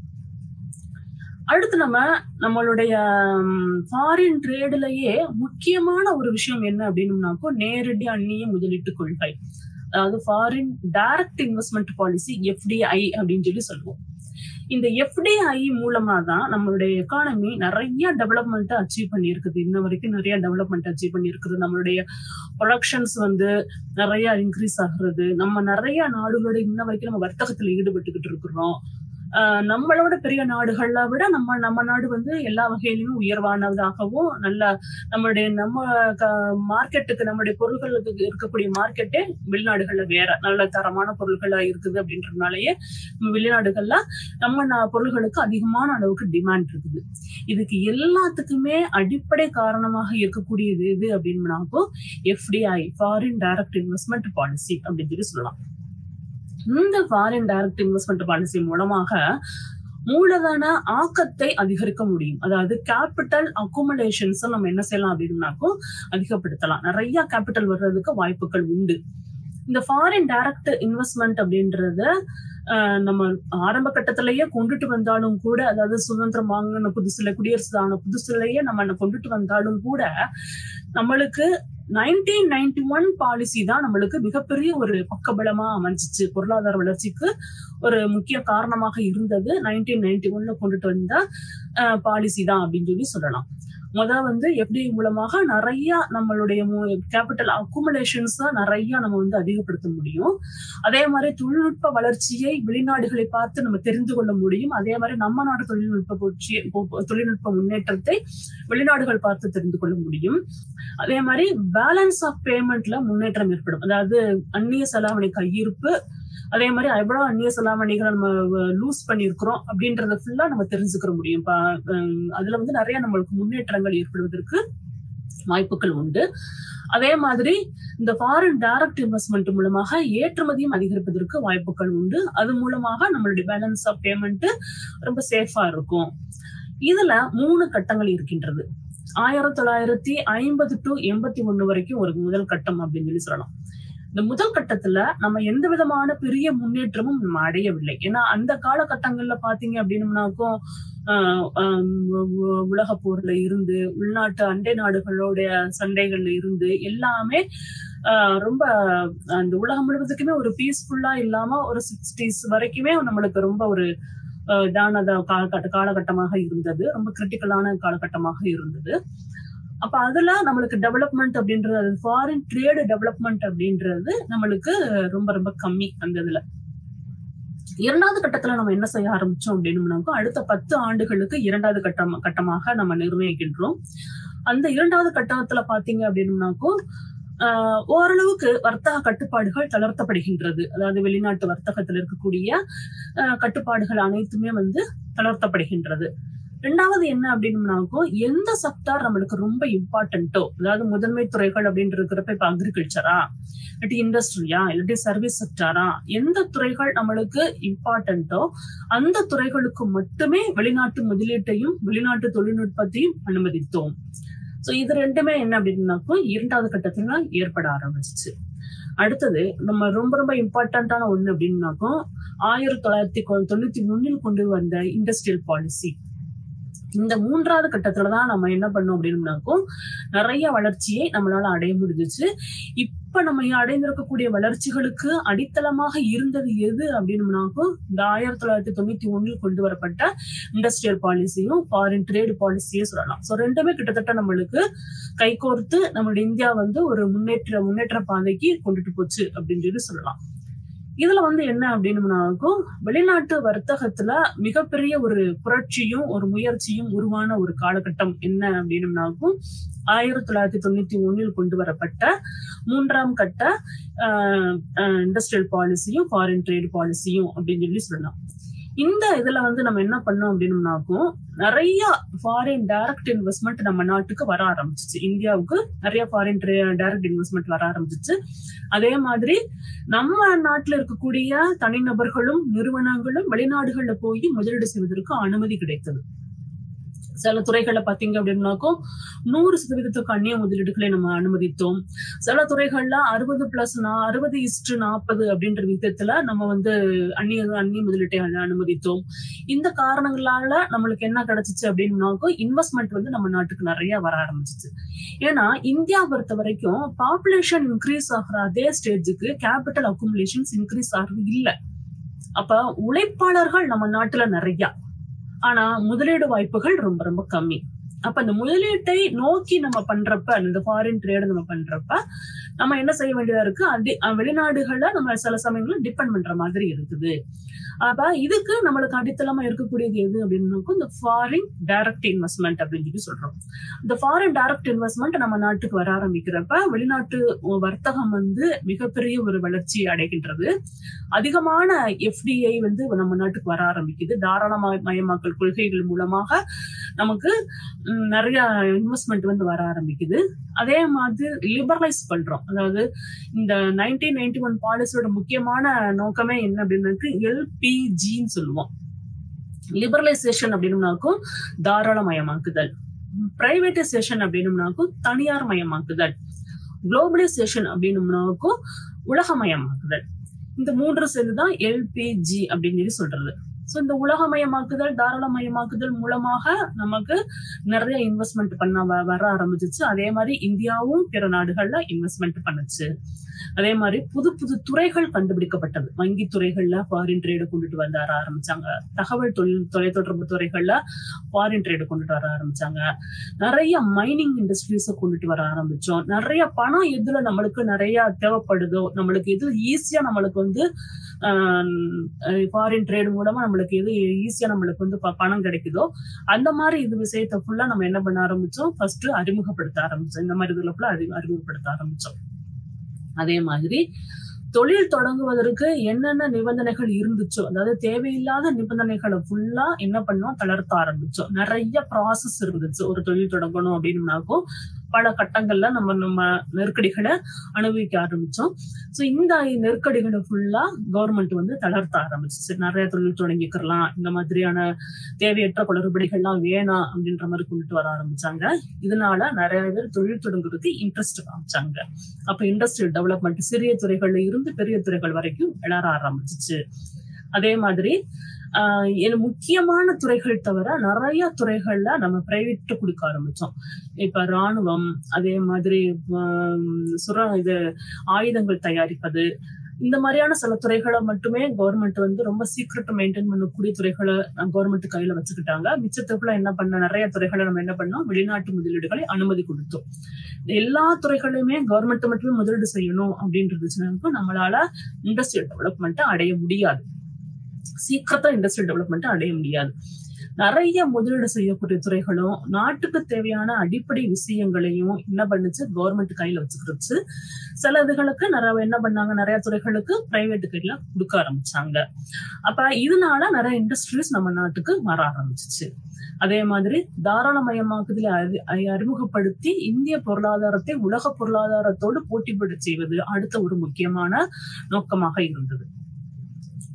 அடுத்து நம்ம நம்மளுடைய ஃபாரின் ட்ரேடுலயே முக்கியமான ஒரு விஷயம் என்ன அப்படின்னம்னாக்கோ நேரடி அந்நிய முதலீட்டு கொள்கை அதாவது foreign direct investment policy FDI அப்படின்னு சொல்லி சொல்லுவோம் இந்த எஃப்டிஐ மூலமா தான் நம்மளுடைய எக்கானமி நிறைய டெவலப்மெண்ட் அச்சீவ் பண்ணியிருக்குது இன்ன வரைக்கும் நிறைய டெவலப்மெண்ட் அச்சீவ் பண்ணியிருக்குது நம்மளுடைய ப்ரொடக்ஷன்ஸ் வந்து நிறைய இன்க்ரீஸ் ஆகுறது நம்ம நிறைய நாடுகளோட இன்ன வரைக்கும் நம்ம வர்த்தகத்துல ஈடுபட்டுக்கிட்டு இருக்கிறோம் ஆஹ் நம்மளோட பெரிய நாடுகளை விட நம்ம நம்ம நாடு வந்து எல்லா வகையிலுமே உயர்வானதாகவும் நல்ல நம்மளுடைய நம்ம மார்க்கெட்டுக்கு நம்மளுடைய பொருட்களுக்கு இருக்கக்கூடிய மார்க்கெட்டே வெளிநாடுகள்ல வேற நல்ல தரமான பொருட்களா இருக்குது அப்படின்றதுனாலயே நம்ம வெளிநாடுகள்ல நம்ம நா- பொருள்களுக்கு அதிகமான அளவுக்கு டிமாண்ட் இருக்குது இதுக்கு எல்லாத்துக்குமே அடிப்படை காரணமாக இருக்கக்கூடியது எது அப்படின்னாக்கோ FDI foreign direct investment policy அப்படின்னு சொல்லி சொல்லலாம் இந்த ஃபாரின் டைரக்ட் இன்வெஸ்ட்மெண்ட் பாலிசி மூலமாக மூலதன ஆக்கத்தை அதிகரிக்க முடியும் அதாவது கேபிட்டல் அக்குமுலேஷன்ஸ் நம்ம என்ன செய்யலாம் அப்படின்னாக்கோ அதிகப்படுத்தலாம் நிறைய கேபிட்டல் வர்றதுக்கு வாய்ப்புகள் உண்டு இந்த ஃபாரின் டைரக்ட் இன்வெஸ்ட்மெண்ட் அப்படின்றது ஆஹ், நம்ம ஆரம்ப கட்டத்திலேயே கொண்டுட்டு வந்தாலும் கூட அதாவது சுதந்திரம் வாங்கின புதுசுல குடியரசு ஆன புதுசுலயே நம்ம கொண்டுட்டு வந்தாலும் கூட நம்மளுக்கு நைன்டீன் நைன்டி ஒன் பாலிசி தான் நம்மளுக்கு மிகப்பெரிய ஒரு பக்கபலமா அமைஞ்சிச்சு பொருளாதார வளர்ச்சிக்கு ஒரு முக்கிய காரணமாக இருந்தது நைன்டீன் நைன்டி ஒன்ல கொண்டுட்டு வந்த பாலிசி தான் அப்படின்னு சொல்லி சொல்லலாம் முத வந்து எப்படி மூலமாக நிறைய நம்மளுடைய கேபிட்டல் அக்குமுலேஷன்ஸ் தான் நிறைய நம்ம வந்து அதிகப்படுத்த முடியும் அதே மாதிரி தொழில்நுட்ப வளர்ச்சியை வெளிநாடுகளை பார்த்து நம்ம தெரிந்து கொள்ள முடியும் அதே மாதிரி நம்ம நாடு தொழில்நுட்ப புரட்சி தொழில்நுட்ப முன்னேற்றத்தை வெளிநாடுகள் பார்த்து தெரிந்து கொள்ள முடியும் அதே மாதிரி பேலன்ஸ் ஆஃப் பேமெண்ட்ல முன்னேற்றம் ஏற்படும் அதாவது அந்நிய செலாவணி கையிருப்பு அதே மாதிரி எவ்வளவு அந்நிய செலாவணிகளை நம்ம லூஸ் பண்ணியிருக்கிறோம் அப்படின்றத ஃபுல்லா நம்ம தெரிஞ்சுக்கிற முடியும் இப்ப, ஹம், அதுல வந்து நிறைய நம்மளுக்கு முன்னேற்றங்கள் ஏற்படுவதற்கு வாய்ப்புகள் உண்டு அதே மாதிரி இந்த ஃபாரின் டைரக்ட் இன்வெஸ்ட்மெண்ட் மூலமாக ஏற்றுமதியும் அதிகரிப்பதற்கு வாய்ப்புகள் உண்டு அது மூலமாக நம்மளுடைய பேலன்ஸ் ஆஃப் பேமெண்ட் ரொம்ப சேஃபா இருக்கும் இதுல மூணு கட்டங்கள் இருக்கின்றது ஆயிரத்தி தொள்ளாயிரத்தி ஐம்பது டு எண்பத்தி ஒண்ணு வரைக்கும் ஒரு முதல் கட்டம் அப்படின்னு சொல்லி சொல்லலாம் இந்த முதல் கட்டத்துல நம்ம எந்த விதமான பெரிய முன்னேற்றமும் நம்ம அடையவில்லை ஏன்னா அந்த காலகட்டங்கள்ல பாத்தீங்க அப்படின்னம்னாக்கும் ஆஹ் ஆஹ் உலக போர்ல இருந்து உள்நாட்டு அண்டை நாடுகளோட சண்டைகள்ல இருந்து எல்லாமே ஆஹ் ரொம்ப அந்த உலகம் முழுவதுக்குமே ஒரு பீஸ்ஃபுல்லா இல்லாம ஒரு சிக்ஸ்டீஸ் வரைக்குமே நம்மளுக்கு ரொம்ப ஒரு ஆஹ் இதானத காலகட்ட காலகட்டமாக இருந்தது ரொம்ப கிரிட்டிக்கலான காலகட்டமாக இருந்தது அப்ப அதுல நம்மளுக்கு டெவலப்மெண்ட் அப்படின்றது ஃபாரின் ட்ரேடு டெவலப்மெண்ட் அப்படின்றது நம்மளுக்கு ரொம்ப ரொம்ப கம்மி அந்த இதுல இரண்டாவது கட்டத்துல நம்ம என்ன செய்ய ஆரம்பிச்சோம் அப்படின்னம்னாக்கோ அடுத்த பத்து ஆண்டுகளுக்கு இரண்டாவது கட்டம் கட்டமாக நம்ம நிர்ணயிக்கின்றோம் அந்த இரண்டாவது கட்டத்துல பாத்தீங்க அப்படின்னம்னாக்கோ ஆஹ் ஓரளவுக்கு வர்த்தக கட்டுப்பாடுகள் தளர்த்தப்படுகின்றது அதாவது வெளிநாட்டு வர்த்தகத்தில் இருக்கக்கூடிய ஆஹ் கட்டுப்பாடுகள் அனைத்துமே வந்து தளர்த்தப்படுகின்றது ரெண்டாவது என்ன அப்படின்னம்னாக்கோ எந்த செக்டார் நம்மளுக்கு ரொம்ப இம்பார்ட்டன்ட்டோ அதாவது முதன்மை துறைகள் அப்படின்னு இருக்கிறப்ப இப்ப அக்ரிகல்ச்சரா இல்லாட்டி இண்டஸ்ட்ரியா இல்லாட்டி சர்வீஸ் செக்டாரா எந்த துறைகள் நம்மளுக்கு இம்பார்ட்டன்ட்டோ அந்த துறைகளுக்கு மட்டுமே வெளிநாட்டு முதலீட்டையும் வெளிநாட்டு தொழில்நுட்பத்தையும் அனுமதித்தோம் சோ இது ரெண்டுமே என்ன அப்படின்னாக்கோ இரண்டாவது கட்டத்துல ஏற்பட ஆரம்பிச்சிச்சு அடுத்தது நம்ம ரொம்ப ரொம்ப இம்பார்ட்டன்டான ஒண்ணு அப்படின்னாக்கோ ஆயிரத்தி தொள்ளாயிரத்தி தொண்ணூத்தி ஒண்ணில் கொண்டு வந்த இண்டஸ்ட்ரியல் பாலிசி இந்த மூன்றாவது கட்டத்துல தான் நம்ம என்ன பண்ணோம் அப்படின்னாக்கும் நிறைய வளர்ச்சியை நம்மளால அடைய முடிஞ்சிச்சு இப்ப நம்ம அடைந்திருக்கக்கூடிய வளர்ச்சிகளுக்கு அடித்தளமாக இருந்தது எது அப்படின்னாக்கும் இந்த ஆயிரத்தி தொள்ளாயிரத்தி தொண்ணூத்தி ஒண்ணில் கொண்டு வரப்பட்ட இண்டஸ்ட்ரியல் பாலிசியும் ஃபாரின் ட்ரேட் பாலிசியும் சொல்லலாம் ஸோ ரெண்டுமே கிட்டத்தட்ட நம்மளுக்கு கைகோர்த்து நம்மளுடைய இந்தியா வந்து ஒரு முன்னேற்ற முன்னேற்ற பாதைக்கு கொண்டுட்டு போச்சு அப்படின்னு சொல்லி சொல்லலாம் இதுல வந்து என்ன அப்படின்னம்னாக்கும் வெளிநாட்டு வர்த்தகத்துல மிகப்பெரிய ஒரு புரட்சியும் ஒரு முயற்சியும் உருவான ஒரு காலகட்டம் என்ன அப்படின்னம்னாக்கும் ஆயிரத்தி தொள்ளாயிரத்தி தொண்ணூத்தி ஒண்ணில் கொண்டு வரப்பட்ட மூன்றாம் கட்ட இண்டஸ்ட்ரியல் பாலிசியும் ஃபாரின் ட்ரேட் பாலிசியும் அப்படின்னு சொல்லி சொல்லலாம் இந்த இதுல வந்து நம்ம என்ன பண்ணோம் அப்படின்னம்னாக்கும் நிறைய ஃபாரின் டைரக்ட் இன்வெஸ்ட்மெண்ட் நம்ம நாட்டுக்கு வர ஆரம்பிச்சிச்சு இந்தியாவுக்கு நிறைய ஃபாரின் டைரக்ட் இன்வெஸ்ட்மெண்ட் வர ஆரம்பிச்சிச்சு அதே மாதிரி நம்ம நாட்டுல இருக்கக்கூடிய தனிநபர்களும் நிறுவனங்களும் வெளிநாடுகள்ல போய் முதலீடு செய்வதற்கு அனுமதி கிடைத்தது சில துறைகளை பார்த்தீங்க அப்படின்னாக்கும் நூறு சதவீதத்துக்கு அந்நிய முதலீடுகளை நம்ம அனுமதித்தோம் சில துறைகள்ல அறுபது பிளஸ் அறுபது இஸ்டு நாற்பது அப்படின்ற விதத்துல நம்ம வந்து அந்நிய அந்நிய முதலீட்டை அனுமதித்தோம் இந்த காரணங்களால நம்மளுக்கு என்ன கிடைச்சிச்சு அப்படின்னாக்கும் இன்வெஸ்ட்மெண்ட் வந்து நம்ம நாட்டுக்கு நிறைய வர ஆரம்பிச்சிச்சு ஏன்னா இந்தியா பொறுத்த வரைக்கும் பாப்புலேஷன் இன்க்ரீஸ் ஆகிற அதே ஸ்டேஜுக்கு கேபிட்டல் அக்குமுலேஷன்ஸ் இன்க்ரீஸ் ஆகிறது இல்லை அப்ப உழைப்பாளர்கள் நம்ம நாட்டுல நிறைய ஆனா முதலீடு வாய்ப்புகள் ரொம்ப ரொம்ப கம்மி அப்ப அந்த முதலீட்டை நோக்கி நம்ம பண்றப்ப இந்த ஃபாரின் ட்ரேட் நம்ம பண்றப்ப நம்ம என்ன செய்ய வேண்டியதா இருக்கு அது வெளிநாடுகள்ல நம்ம சில சமயங்கள்ல டிபெண்ட் பண்ற மாதிரி இருக்குது அப்ப இதுக்கு நம்மளுக்கு அடித்தளமா இருக்கக்கூடியது எது அப்படின்னாக்கும் இந்த ஃபாரின் டைரக்ட் இன்வெஸ்ட்மெண்ட் அப்படின்னு சொல்லி சொல்றோம் இந்த ஃபாரின் டைரக்ட் இன்வெஸ்ட்மெண்ட் நம்ம நாட்டுக்கு வர ஆரம்பிக்கிறப்ப வெளிநாட்டு வர்த்தகம் வந்து மிகப்பெரிய ஒரு வளர்ச்சி அடைகின்றது அதிகமான எஃப்டிஐ வந்து நம்ம நாட்டுக்கு வர ஆரம்பிக்குது தாராளமயமாக்கல் கொள்கைகள் மூலமாக நமக்கு நிறைய இன்வெஸ்ட்மெண்ட் வந்து வர ஆரம்பிக்குது அதே மாதிரி லிபரலைஸ் பண்றோம் அதாவது இந்த நைன்டீன் நைன்டி ஒன் பாலிசியோட முக்கியமான நோக்கமே என்ன அப்படின்னாக்கு எல்பிஜின்னு சொல்லுவோம் லிபரலைசேஷன் அப்படின்னாக்கும் தாராளமயமாக்குதல் பிரைவேட்டைசேஷன் அப்படின்னம்னாக்கும் தனியார் மயமாக்குதல் குளோபலைசேஷன் அப்படின்னம்னாக்கும் உலகமயமாக்குதல் இந்த மூன்று சேர்ந்துதான் எல்பிஜி அப்படின்னு சொல்லி சொல்றது ஸோ இந்த உலகமயமாக்குதல் தாராளமயமாக்குதல் மூலமாக நமக்கு நிறைய இன்வெஸ்ட்மெண்ட் பண்ண வர ஆரம்பிச்சிச்சு அதே மாதிரி இந்தியாவும் பிற நாடுகள்ல இன்வெஸ்ட்மெண்ட் பண்ணுச்சு அதே மாதிரி புது புது துறைகள் கண்டுபிடிக்கப்பட்டது வங்கி துறைகள்ல ஃபாரின் ட்ரேடு கொண்டுட்டு வர ஆரம்பிச்சாங்க தகவல் தொழில் தொலைத்தொடர்பு துறைகள்ல ஃபாரின் ட்ரேடு கொண்டுட்டு வர ஆரம்பிச்சாங்க நிறைய மைனிங் இண்டஸ்ட்ரீஸை கொண்டுட்டு வர ஆரம்பிச்சோம் நிறைய பணம் எதுல நம்மளுக்கு நிறைய தேவைப்படுதோ நம்மளுக்கு எது ஈஸியா நம்மளுக்கு வந்து ஃபாரின் ட்ரேடு மூலமா நம்மளுக்கு எது ஈஸியா நம்மளுக்கு வந்து பணம் கிடைக்குதோ அந்த மாதிரி இது விஷயத்த ஃபுல்லா நம்ம என்ன பண்ண ஆரம்பிச்சோம் ஃபர்ஸ்ட் அறிமுகப்படுத்த ஆரம்பிச்சோம் இந்த மாதிரி இதுல ஃபுல்லா அறிமுகப்படுத்த ஆரம்பிச்சோம் அதே மாதிரி தொழில் தொடங்குவதற்கு என்னென்ன நிபந்தனைகள் இருந்துச்சோ அதாவது தேவையில்லாத நிபந்தனைகளை ஃபுல்லா என்ன பண்ணோம் தளர்த்த ஆரம்பிச்சோம் நிறைய ப்ராசஸ் இருந்துச்சு ஒரு தொழில் தொடங்கணும் அப்படின்னாக்கும் பல கட்டங்கள்ல நம்ம நம்ம நெருக்கடிகளை அனுபவிக்க ஆரம்பிச்சோம் ஸோ இந்த நெருக்கடிகளை ஃபுல்லா கவர்மெண்ட் வந்து தளர்த்த ஆரம்பிச்சிச்சு நிறைய தொழில் தொடங்கிக்கிறலாம் இந்த மாதிரியான தேவையற்ற குளறுபடிகள்லாம் வேணாம் அப்படின்ற மாதிரி கொண்டுட்டு வர ஆரம்பிச்சாங்க இதனால நிறைய பேர் தொழில் தொடங்குறதுக்கு இன்ட்ரெஸ்ட் காமிச்சாங்க அப்ப இண்டஸ்ட்ரியல் டெவலப்மெண்ட் சிறிய துறைகள்ல இருந்து பெரிய துறைகள் வரைக்கும் வளர ஆரம்பிச்சிச்சு அதே மாதிரி ஆஹ் முக்கியமான துறைகள் தவிர நிறைய துறைகள்ல நம்ம பிரைவேட் கொடுக்க ஆரம்பிச்சோம் இப்ப ராணுவம் அதே மாதிரி சுர இது ஆயுதங்கள் தயாரிப்பது இந்த மாதிரியான சில துறைகளை மட்டுமே கவர்மெண்ட் வந்து ரொம்ப சீக்கிரட்டா மெயின்டைன் பண்ணக்கூடிய துறைகளை கவர்மெண்ட் கையில வச்சுக்கிட்டாங்க மிச்சத்துக்குள்ள என்ன பண்ண நிறைய துறைகளை நம்ம என்ன பண்ணோம் வெளிநாட்டு முதலீடுகளை அனுமதி கொடுத்தோம் எல்லா துறைகளையுமே கவர்மெண்ட் மட்டுமே முதலீடு செய்யணும் அப்படின்றதுச்சுனாக்கும் நம்மளால இண்டஸ்ட்ரியல் டெவலப்மெண்ட்டை அடைய முடியாது சீக்கிரத்தா இண்டஸ்ட்ரியல் டெவலப்மெண்ட் அடைய முடியாது நிறைய முதலீடு செய்யக்கூடிய துறைகளும் நாட்டுக்கு தேவையான அடிப்படை விஷயங்களையும் என்ன பண்ணுச்சு கவர்மெண்ட் கையில வச்சுக்கிடுச்சு சில இதுகளுக்கு நிறைய என்ன பண்ணாங்க நிறைய துறைகளுக்கு பிரைவேட் கையில கொடுக்க ஆரம்பிச்சாங்க அப்ப இதனால நிறைய இண்டஸ்ட்ரீஸ் நம்ம நாட்டுக்கு வர ஆரம்பிச்சிச்சு அதே மாதிரி தாராளமயமாக்குதலை அறிமுகப்படுத்தி இந்திய பொருளாதாரத்தை உலக பொருளாதாரத்தோடு போட்டிப்பட செய்வது அடுத்த ஒரு முக்கியமான நோக்கமாக இருந்தது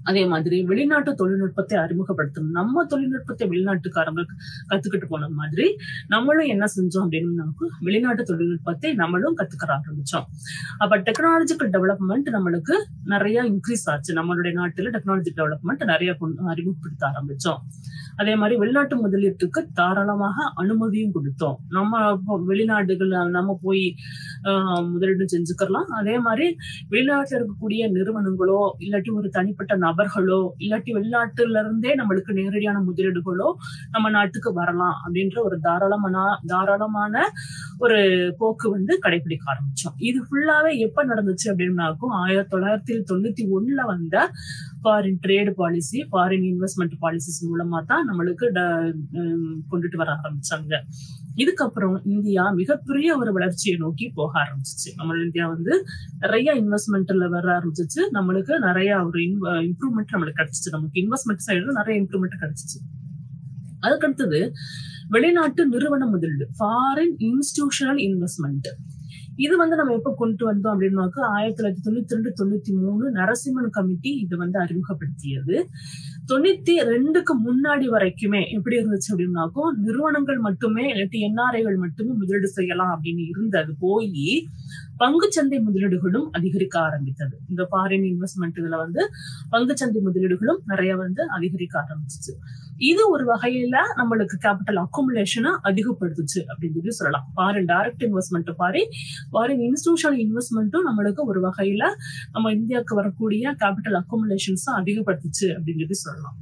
அதே மாதிரி வெளிநாட்டு தொழில்நுட்பத்தை அறிமுகப்படுத்தணும் நம்ம தொழில்நுட்பத்தை வெளிநாட்டுக்காரங்க கத்துக்கிட்டு போன மாதிரி நம்மளும் என்ன செஞ்சோம் அப்படின்னு வெளிநாட்டு தொழில்நுட்பத்தை நம்மளும் கத்துக்கிற ஆரம்பிச்சோம் அப்ப டெக்னாலஜிக்கல் டெவலப்மெண்ட் நம்மளுக்கு நிறைய இன்க்ரீஸ் ஆச்சு நம்மளுடைய நாட்டுல டெக்னாலஜி டெவலப்மெண்ட் நிறைய கொண்டு அறிமுகப்படுத்த ஆரம்பிச்சோம் அதே மாதிரி வெளிநாட்டு முதலீட்டுக்கு தாராளமாக அனுமதியும் கொடுத்தோம் நம்ம இப்போ வெளிநாடுகள் நம்ம போய் ஆஹ், முதலீடு செஞ்சுக்கலாம் அதே மாதிரி வெளிநாட்டுல இருக்கக்கூடிய நிறுவனங்களோ இல்லாட்டி ஒரு தனிப்பட்ட நபர்களோ இல்லாட்டி வெளிநாட்டுல இருந்தே நம்மளுக்கு நேரடியான முதலீடுகளோ நம்ம நாட்டுக்கு வரலாம் அப்படின்ற ஒரு தாராளமான தாராளமான ஒரு போக்கு வந்து கடைபிடிக்க ஆரம்பிச்சோம் இது ஃபுல்லாவே எப்ப நடந்துச்சு அப்படின்னாக்கும் ஆயிரத்தி தொள்ளாயிரத்தி தொண்ணூத்தி ஒண்ணுல வந்த foreign trade policy foreign investment policies மூலமா தான் நம்மளுக்கு ட- ஹம் கொண்டுட்டு வர ஆரம்பிச்சாங்க இதுக்கப்புறம் இந்தியா மிகப்பெரிய ஒரு வளர்ச்சியை நோக்கி போக ஆரம்பிச்சிச்சு நம்ம இந்தியா வந்து நிறைய இன்வெஸ்ட்மெண்ட்ல வர ஆரம்பிச்சிச்சு நம்மளுக்கு நிறைய ஒரு இம்ப்ரூவ்மெண்ட் நம்மளுக்கு கிடைச்சிச்சு நமக்கு இன்வெஸ்ட்மெண்ட் சைடுல நிறைய இம்ப்ரூவ்மெண்ட் கிடைச்சிச்சு அதுக்கடுத்தது வெளிநாட்டு நிறுவன முதலீடு ஃபாரின் இன்ஸ்டிடியூஷனல் இன்வெஸ்ட்மெண்ட் இது வந்து நம்ம எப்ப கொண்டு வந்தோம் அப்படின்னாக்க ஆயிரத்தி தொள்ளாயிரத்தி தொண்ணூத்தி ரெண்டு தொண்ணூத்தி மூணு நரசிம்மன் கமிட்டி இது வந்து அறிமுகப்படுத்தியது தொண்ணூத்தி ரெண்டுக்கு முன்னாடி வரைக்குமே எப்படி இருந்துச்சு அப்படின்னாக்கும் நிறுவனங்கள் மட்டுமே இல்லாட்டி என்ஆர்ஐகள் மட்டுமே முதலீடு செய்யலாம் அப்படின்னு இருந்தது போய் பங்குச்சந்தை முதலீடுகளும் அதிகரிக்க ஆரம்பித்தது இந்த ஃபாரின் இன்வெஸ்ட்மெண்ட் இதுல வந்து பங்குச்சந்தை முதலீடுகளும் நிறைய வந்து அதிகரிக்க ஆரம்பிச்சிச்சு இது ஒரு வகையில நம்மளுக்கு கேபிட்டல் அக்குமுலேஷனை அதிகப்படுத்துச்சு அப்படின்னு சொல்லி சொல்லலாம் ஃபாரின் டைரக்ட் இன்வெஸ்ட்மெண்ட் பாரி ஃபாரின் இன்ஸ்டிடியூஷனல் இன்வெஸ்ட்மெண்ட்டும் நம்மளுக்கு ஒரு வகையில நம்ம இந்தியாவுக்கு வரக்கூடிய கேபிட்டல் அக்குமுலேஷன்ஸ் அதிகப்படுத்துச்சு அப்படின்னு சொல்லி சொல்லலாம்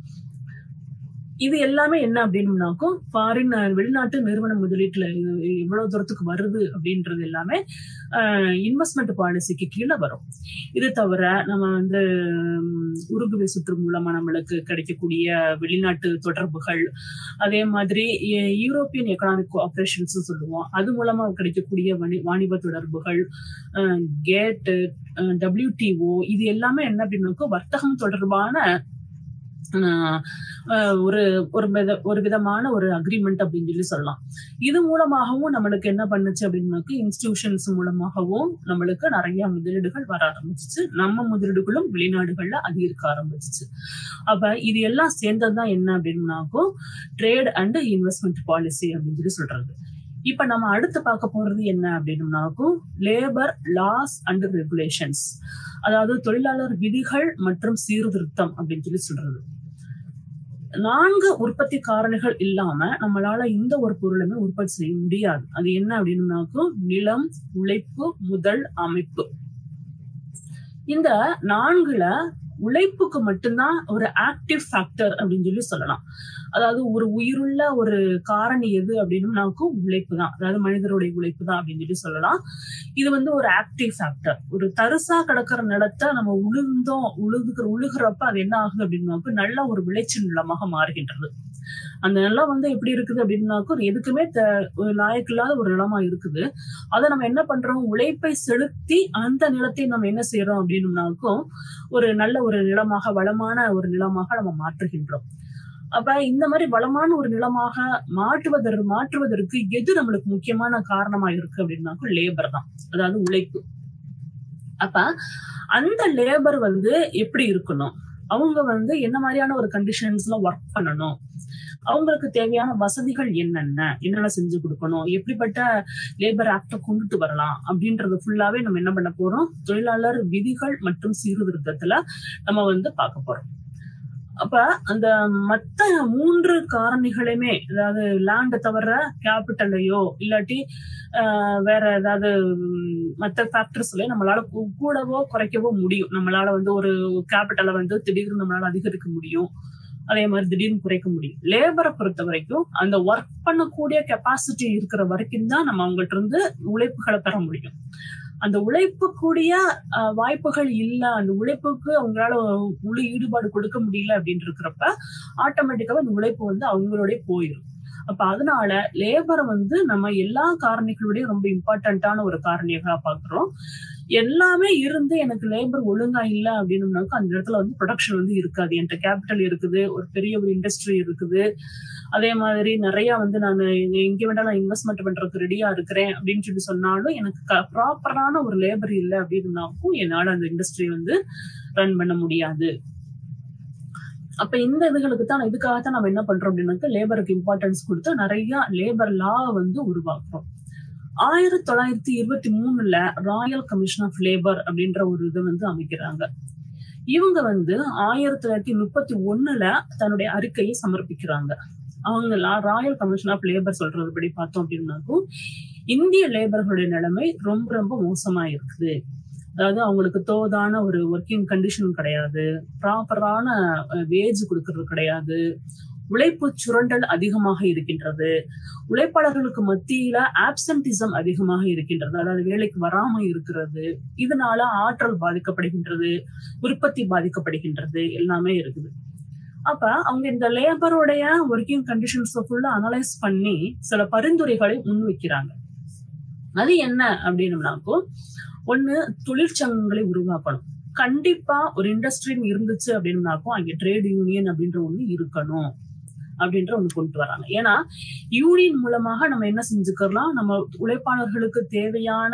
இது எல்லாமே என்ன அப்படின்னாக்கும் ஃபாரின் வெளிநாட்டு நிறுவன முதலீட்டுல இது எவ்வளவு தூரத்துக்கு வருது அப்படின்றது எல்லாமே இன்வெஸ்ட்மெண்ட் பாலிசிக்கு கீழே வரும் இது தவிர நம்ம வந்து உம், உருகுவே சுற்று மூலமா நம்மளுக்கு கிடைக்கக்கூடிய வெளிநாட்டு தொடர்புகள் அதே மாதிரி எ- யூரோப்பியன் எக்கனாமிக் கோஆபரேஷன்ஸ் சொல்லுவோம் அது மூலமா கிடைக்கக்கூடிய வணி- வாணிப தொடர்புகள் கேட்டு டபிள்யூடிஓ இது எல்லாமே என்ன அப்படின்னாக்கா வர்த்தகம் தொடர்பான ஆஹ் ஆஹ் ஒரு ஒரு வித ஒரு விதமான ஒரு அக்ரிமெண்ட் அப்படின்னு சொல்லி சொல்லலாம் இது மூலமாகவும் நம்மளுக்கு என்ன பண்ணுச்சு அப்படின்னாக்க இன்ஸ்டிடியூஷன்ஸ் மூலமாகவும் நம்மளுக்கு நிறைய முதலீடுகள் வர ஆரம்பிச்சிச்சு நம்ம முதலீடுகளும் வெளிநாடுகள்ல அதிகரிக்க ஆரம்பிச்சிச்சு அப்ப இது எல்லாம் சேர்ந்ததுதான் என்ன அப்படின்னாக்கும் ட்ரேட் அண்ட் இன்வெஸ்ட்மெண்ட் பாலிசி அப்படின்னு சொல்லி சொல்றது இப்ப நம்ம அடுத்து பார்க்க போறது என்ன அப்படின்னாக்கும் லேபர் லாஸ் அண்ட் ரெகுலேஷன்ஸ் அதாவது தொழிலாளர் விதிகள் மற்றும் சீர்திருத்தம் அப்படின்னு சொல்லி சொல்றது நான்கு உற்பத்தி காரணிகள் இல்லாம நம்மளால இந்த ஒரு பொருளுமே உற்பத்தி செய்ய முடியாது அது என்ன அப்படின்னாக்கும் நிலம் உழைப்பு முதல் அமைப்பு இந்த நான்குல உழைப்புக்கு மட்டும்தான் ஒரு ஆக்டிவ் ஃபேக்டர் அப்படின்னு சொல்லி சொல்லலாம் அதாவது ஒரு உயிருள்ள ஒரு காரணி எது அப்படின்னாக்கும் உழைப்பு தான் அதாவது மனிதருடைய உழைப்பு தான் அப்படின்னு சொல்லி சொல்லலாம் இது வந்து ஒரு ஆக்டிவ் ஃபேக்டர் ஒரு தரிசா கிடக்கிற நிலத்தை நம்ம உழுந்தோம் உழுதுகிற உழுகிறப்ப அது என்ன ஆகுது அப்படின்னாக்க நல்ல ஒரு விளைச்சல் நிலமாக மாறுகின்றது அந்த நிலம் வந்து எப்படி இருக்குது அப்படின்னாக்க ஒரு எதுக்குமே த- ஒரு லாயக்கில்லாத ஒரு நிலமா இருக்குது அதை நம்ம என்ன பண்றோம் உழைப்பை செலுத்தி அந்த நிலத்தை நம்ம என்ன செய்யறோம் அப்படின்னாக்கும் ஒரு நல்ல ஒரு நிலமாக வளமான ஒரு நிலமாக நம்ம மாற்றுகின்றோம் அப்ப இந்த மாதிரி வளமான ஒரு நிலமாக மாற்றுவதற்கு மாற்றுவதற்கு எது நம்மளுக்கு முக்கியமான காரணமா இருக்கு அப்படின்னாக்கும் லேபர் தான் அதாவது உழைப்பு அப்ப அந்த லேபர் வந்து எப்படி இருக்கணும் அவங்க வந்து என்ன மாதிரியான ஒரு கண்டிஷன்ஸ்ல ஒர்க் பண்ணணும் அவங்களுக்கு தேவையான வசதிகள் என்னென்ன என்னென்ன செஞ்சு கொடுக்கணும் எப்படிப்பட்ட லேபர் ஆக்ட கொண்டுட்டு வரலாம் அப்படின்றது ஃபுல்லாவே நம்ம என்ன பண்ண போறோம் தொழிலாளர் விதிகள் மற்றும் சீர்திருத்தத்துல நம்ம வந்து பார்க்க போறோம் அப்ப அந்த மத்த மூன்று காரணிகளுமே அதாவது லேண்ட தவிர கேபிட்டலையோ இல்லாட்டி ஆஹ் வேற ஏதாவது ம், மத்த ஃபேக்டர்ஸ்லயோ நம்மளால கூ- கூடவோ குறைக்கவோ முடியும் நம்மளால வந்து ஒரு கேபிட்டலை வந்து திடீர்னு நம்மளால அதிகரிக்க முடியும் அதே மாதிரி திடீர்னு குறைக்க முடியும் லேபரை பொறுத்த வரைக்கும் அந்த ஒர்க் பண்ணக்கூடிய கெப்பாசிட்டி இருக்கிற வரைக்கும் தான் நம்ம அவங்கள்ட்ட இருந்து உழைப்புகளை பெற முடியும் அந்த உழைப்பு கூடிய அஹ், வாய்ப்புகள் இல்ல அந்த உழைப்புக்கு அவங்களால முழு ஈடுபாடு கொடுக்க முடியல அப்படின்னு இருக்கிறப்ப ஆட்டோமேட்டிக்காவே அந்த உழைப்பு வந்து அவங்களுடைய போயிடும் அப்ப அதனால லேபரை வந்து நம்ம எல்லா காரணிகளுடையும் ரொம்ப இம்பார்ட்டன்டான ஒரு காரணியாக பாக்குறோம் எல்லாமே இருந்து எனக்கு லேபர் ஒழுங்கா இல்ல அப்படின்னம்னாக்க அந்த இடத்துல வந்து ப்ரொடக்ஷன் வந்து இருக்காது என்கிட்ட கேபிட்டல் இருக்குது ஒரு பெரிய ஒரு இண்டஸ்ட்ரி இருக்குது அதே மாதிரி நிறைய வந்து நான் எங்க வேண்டாம் நான் இன்வெஸ்ட்மெண்ட் பண்றதுக்கு ரெடியா இருக்கிறேன் அப்படின்னு சொல்லி சொன்னாலும் எனக்கு ப்ராப்பரான ஒரு லேபர் இல்லை அப்படின்னாக்கும் என்னால அந்த இண்டஸ்ட்ரி வந்து ரன் பண்ண முடியாது அப்ப இந்த இதுகளுக்கு தான் இதுக்காகத்தான் நம்ம என்ன பண்றோம் அப்படின்னாக்க லேபருக்கு இம்பார்ட்டன்ஸ் கொடுத்து நிறைய லேபர் லா வந்து உருவாக்குறோம் ஆயிரத்தி தொள்ளாயிரத்தி இருபத்தி மூணுல ராயல் கமிஷன் ஆஃப் லேபர் அப்படின்ற ஒரு இது வந்து அமைக்கிறாங்க இவங்க வந்து ஆயிரத்தி தொள்ளாயிரத்தி முப்பத்தி ஒண்ணுல தன்னுடைய அறிக்கையை சமர்ப்பிக்கிறாங்க அவங்க ராயல் கமிஷன் ஆஃப் லேபர் சொல்றதுபடி பார்த்தோம் அப்படின்னாக்கும் இந்திய லேபர்களுடைய நிலைமை ரொம்ப ரொம்ப மோசமா இருக்குது அதாவது அவங்களுக்கு தோதான ஒரு ஒர்க்கிங் கண்டிஷன் கிடையாது ப்ராப்பரான வேஜ் கொடுக்கறது கிடையாது உழைப்பு சுரண்டல் அதிகமாக இருக்கின்றது உழைப்பாளர்களுக்கு மத்தியில ஆப்சன்டிசம் அதிகமாக இருக்கின்றது அதாவது வேலைக்கு வராம இருக்கிறது இதனால ஆற்றல் பாதிக்கப்படுகின்றது உற்பத்தி பாதிக்கப்படுகின்றது எல்லாமே இருக்குது அப்ப அவங்க இந்த லேபரோடைய ஒர்க்கிங் கண்டிஷன்ஸ் ஃபுல்லா அனலைஸ் பண்ணி சில பரிந்துரைகளை முன்வைக்கிறாங்க அது என்ன அப்படின்னம்னாக்கோ ஒண்ணு தொழிற்சங்கங்களை உருவாக்கணும் கண்டிப்பா ஒரு இண்டஸ்ட்ரின்னு இருந்துச்சு அப்படின்னாக்கும் அங்க ட்ரேட் யூனியன் அப்படின்ற ஒண்ணு இருக்கணும் அப்படின்ற ஒண்ணு கொண்டு வராங்க ஏன்னா யூனியன் மூலமாக நம்ம என்ன செஞ்சுக்கலாம் நம்ம உழைப்பாளர்களுக்கு தேவையான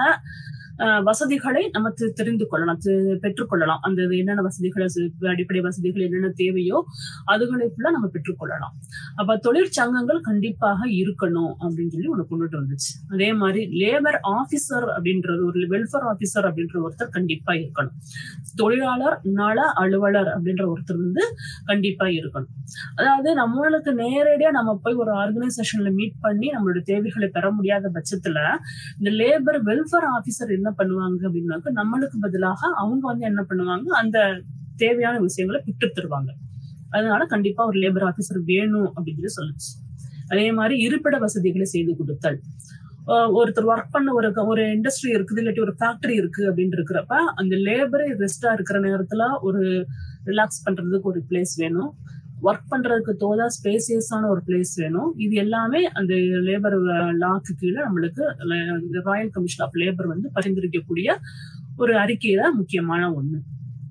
வசதிகளை நம்ம தெரிந்து கொள்ளலாம் பெற்றுக்கொள்ளலாம் அந்த என்னென்ன வசதிகளை அடிப்படை வசதிகள் என்னென்ன தேவையோ அதுகளை ஃபுல்லா நம்ம பெற்றுக்கொள்ளலாம் அப்ப தொழிற்சங்கங்கள் கண்டிப்பாக இருக்கணும் அப்படின்னு சொல்லி ஒண்ணு கொண்டுட்டு வந்துச்சு அதே மாதிரி லேபர் ஆபீசர் அப்படின்றது ஒரு வெல்ஃபேர் ஆபீசர் அப்படின்ற ஒருத்தர் கண்டிப்பா இருக்கணும் தொழிலாளர் நல அலுவலர் அப்படின்ற ஒருத்தர் வந்து கண்டிப்பா இருக்கணும் அதாவது நம்மளுக்கு நேரடியா நம்ம போய் ஒரு ஆர்கனைசேஷன்ல மீட் பண்ணி நம்மளோட தேவைகளை பெற முடியாத பட்சத்துல இந்த லேபர் வெல்ஃபேர் ஆபீசர் என்ன பண்ணுவாங்க அப்படின்னாக்க நம்மளுக்கு பதிலாக அவங்க வந்து என்ன பண்ணுவாங்க அந்த தேவையான விஷயங்களை பெற்று தருவாங்க அதனால கண்டிப்பா ஒரு லேபர் ஆபீசர் வேணும் அப்படின்னு சொல்லுச்சு அதே மாதிரி இருப்பிட வசதிகளை செய்து கொடுத்தல் ஒருத்தர் ஒர்க் பண்ண ஒரு ஒரு இண்டஸ்ட்ரி இருக்குது இல்லாட்டி ஒரு ஃபேக்டரி இருக்கு அப்படின்னு இருக்கிறப்ப அந்த லேபரே ரெஸ்டா இருக்கிற நேரத்துல ஒரு ரிலாக்ஸ் பண்றதுக்கு ஒரு பிளேஸ் வேணும் ஒர்க் பண்றதுக்கு தோதா ஸ்பேசியஸான ஒரு பிளேஸ் வேணும் இது எல்லாமே அந்த லேபர் லாக்கு கீழே நம்மளுக்கு ராயல் கமிஷன் ஆஃப் லேபர் வந்து பரிந்துரைக்கக்கூடிய ஒரு அறிக்கையில முக்கியமான ஒண்ணு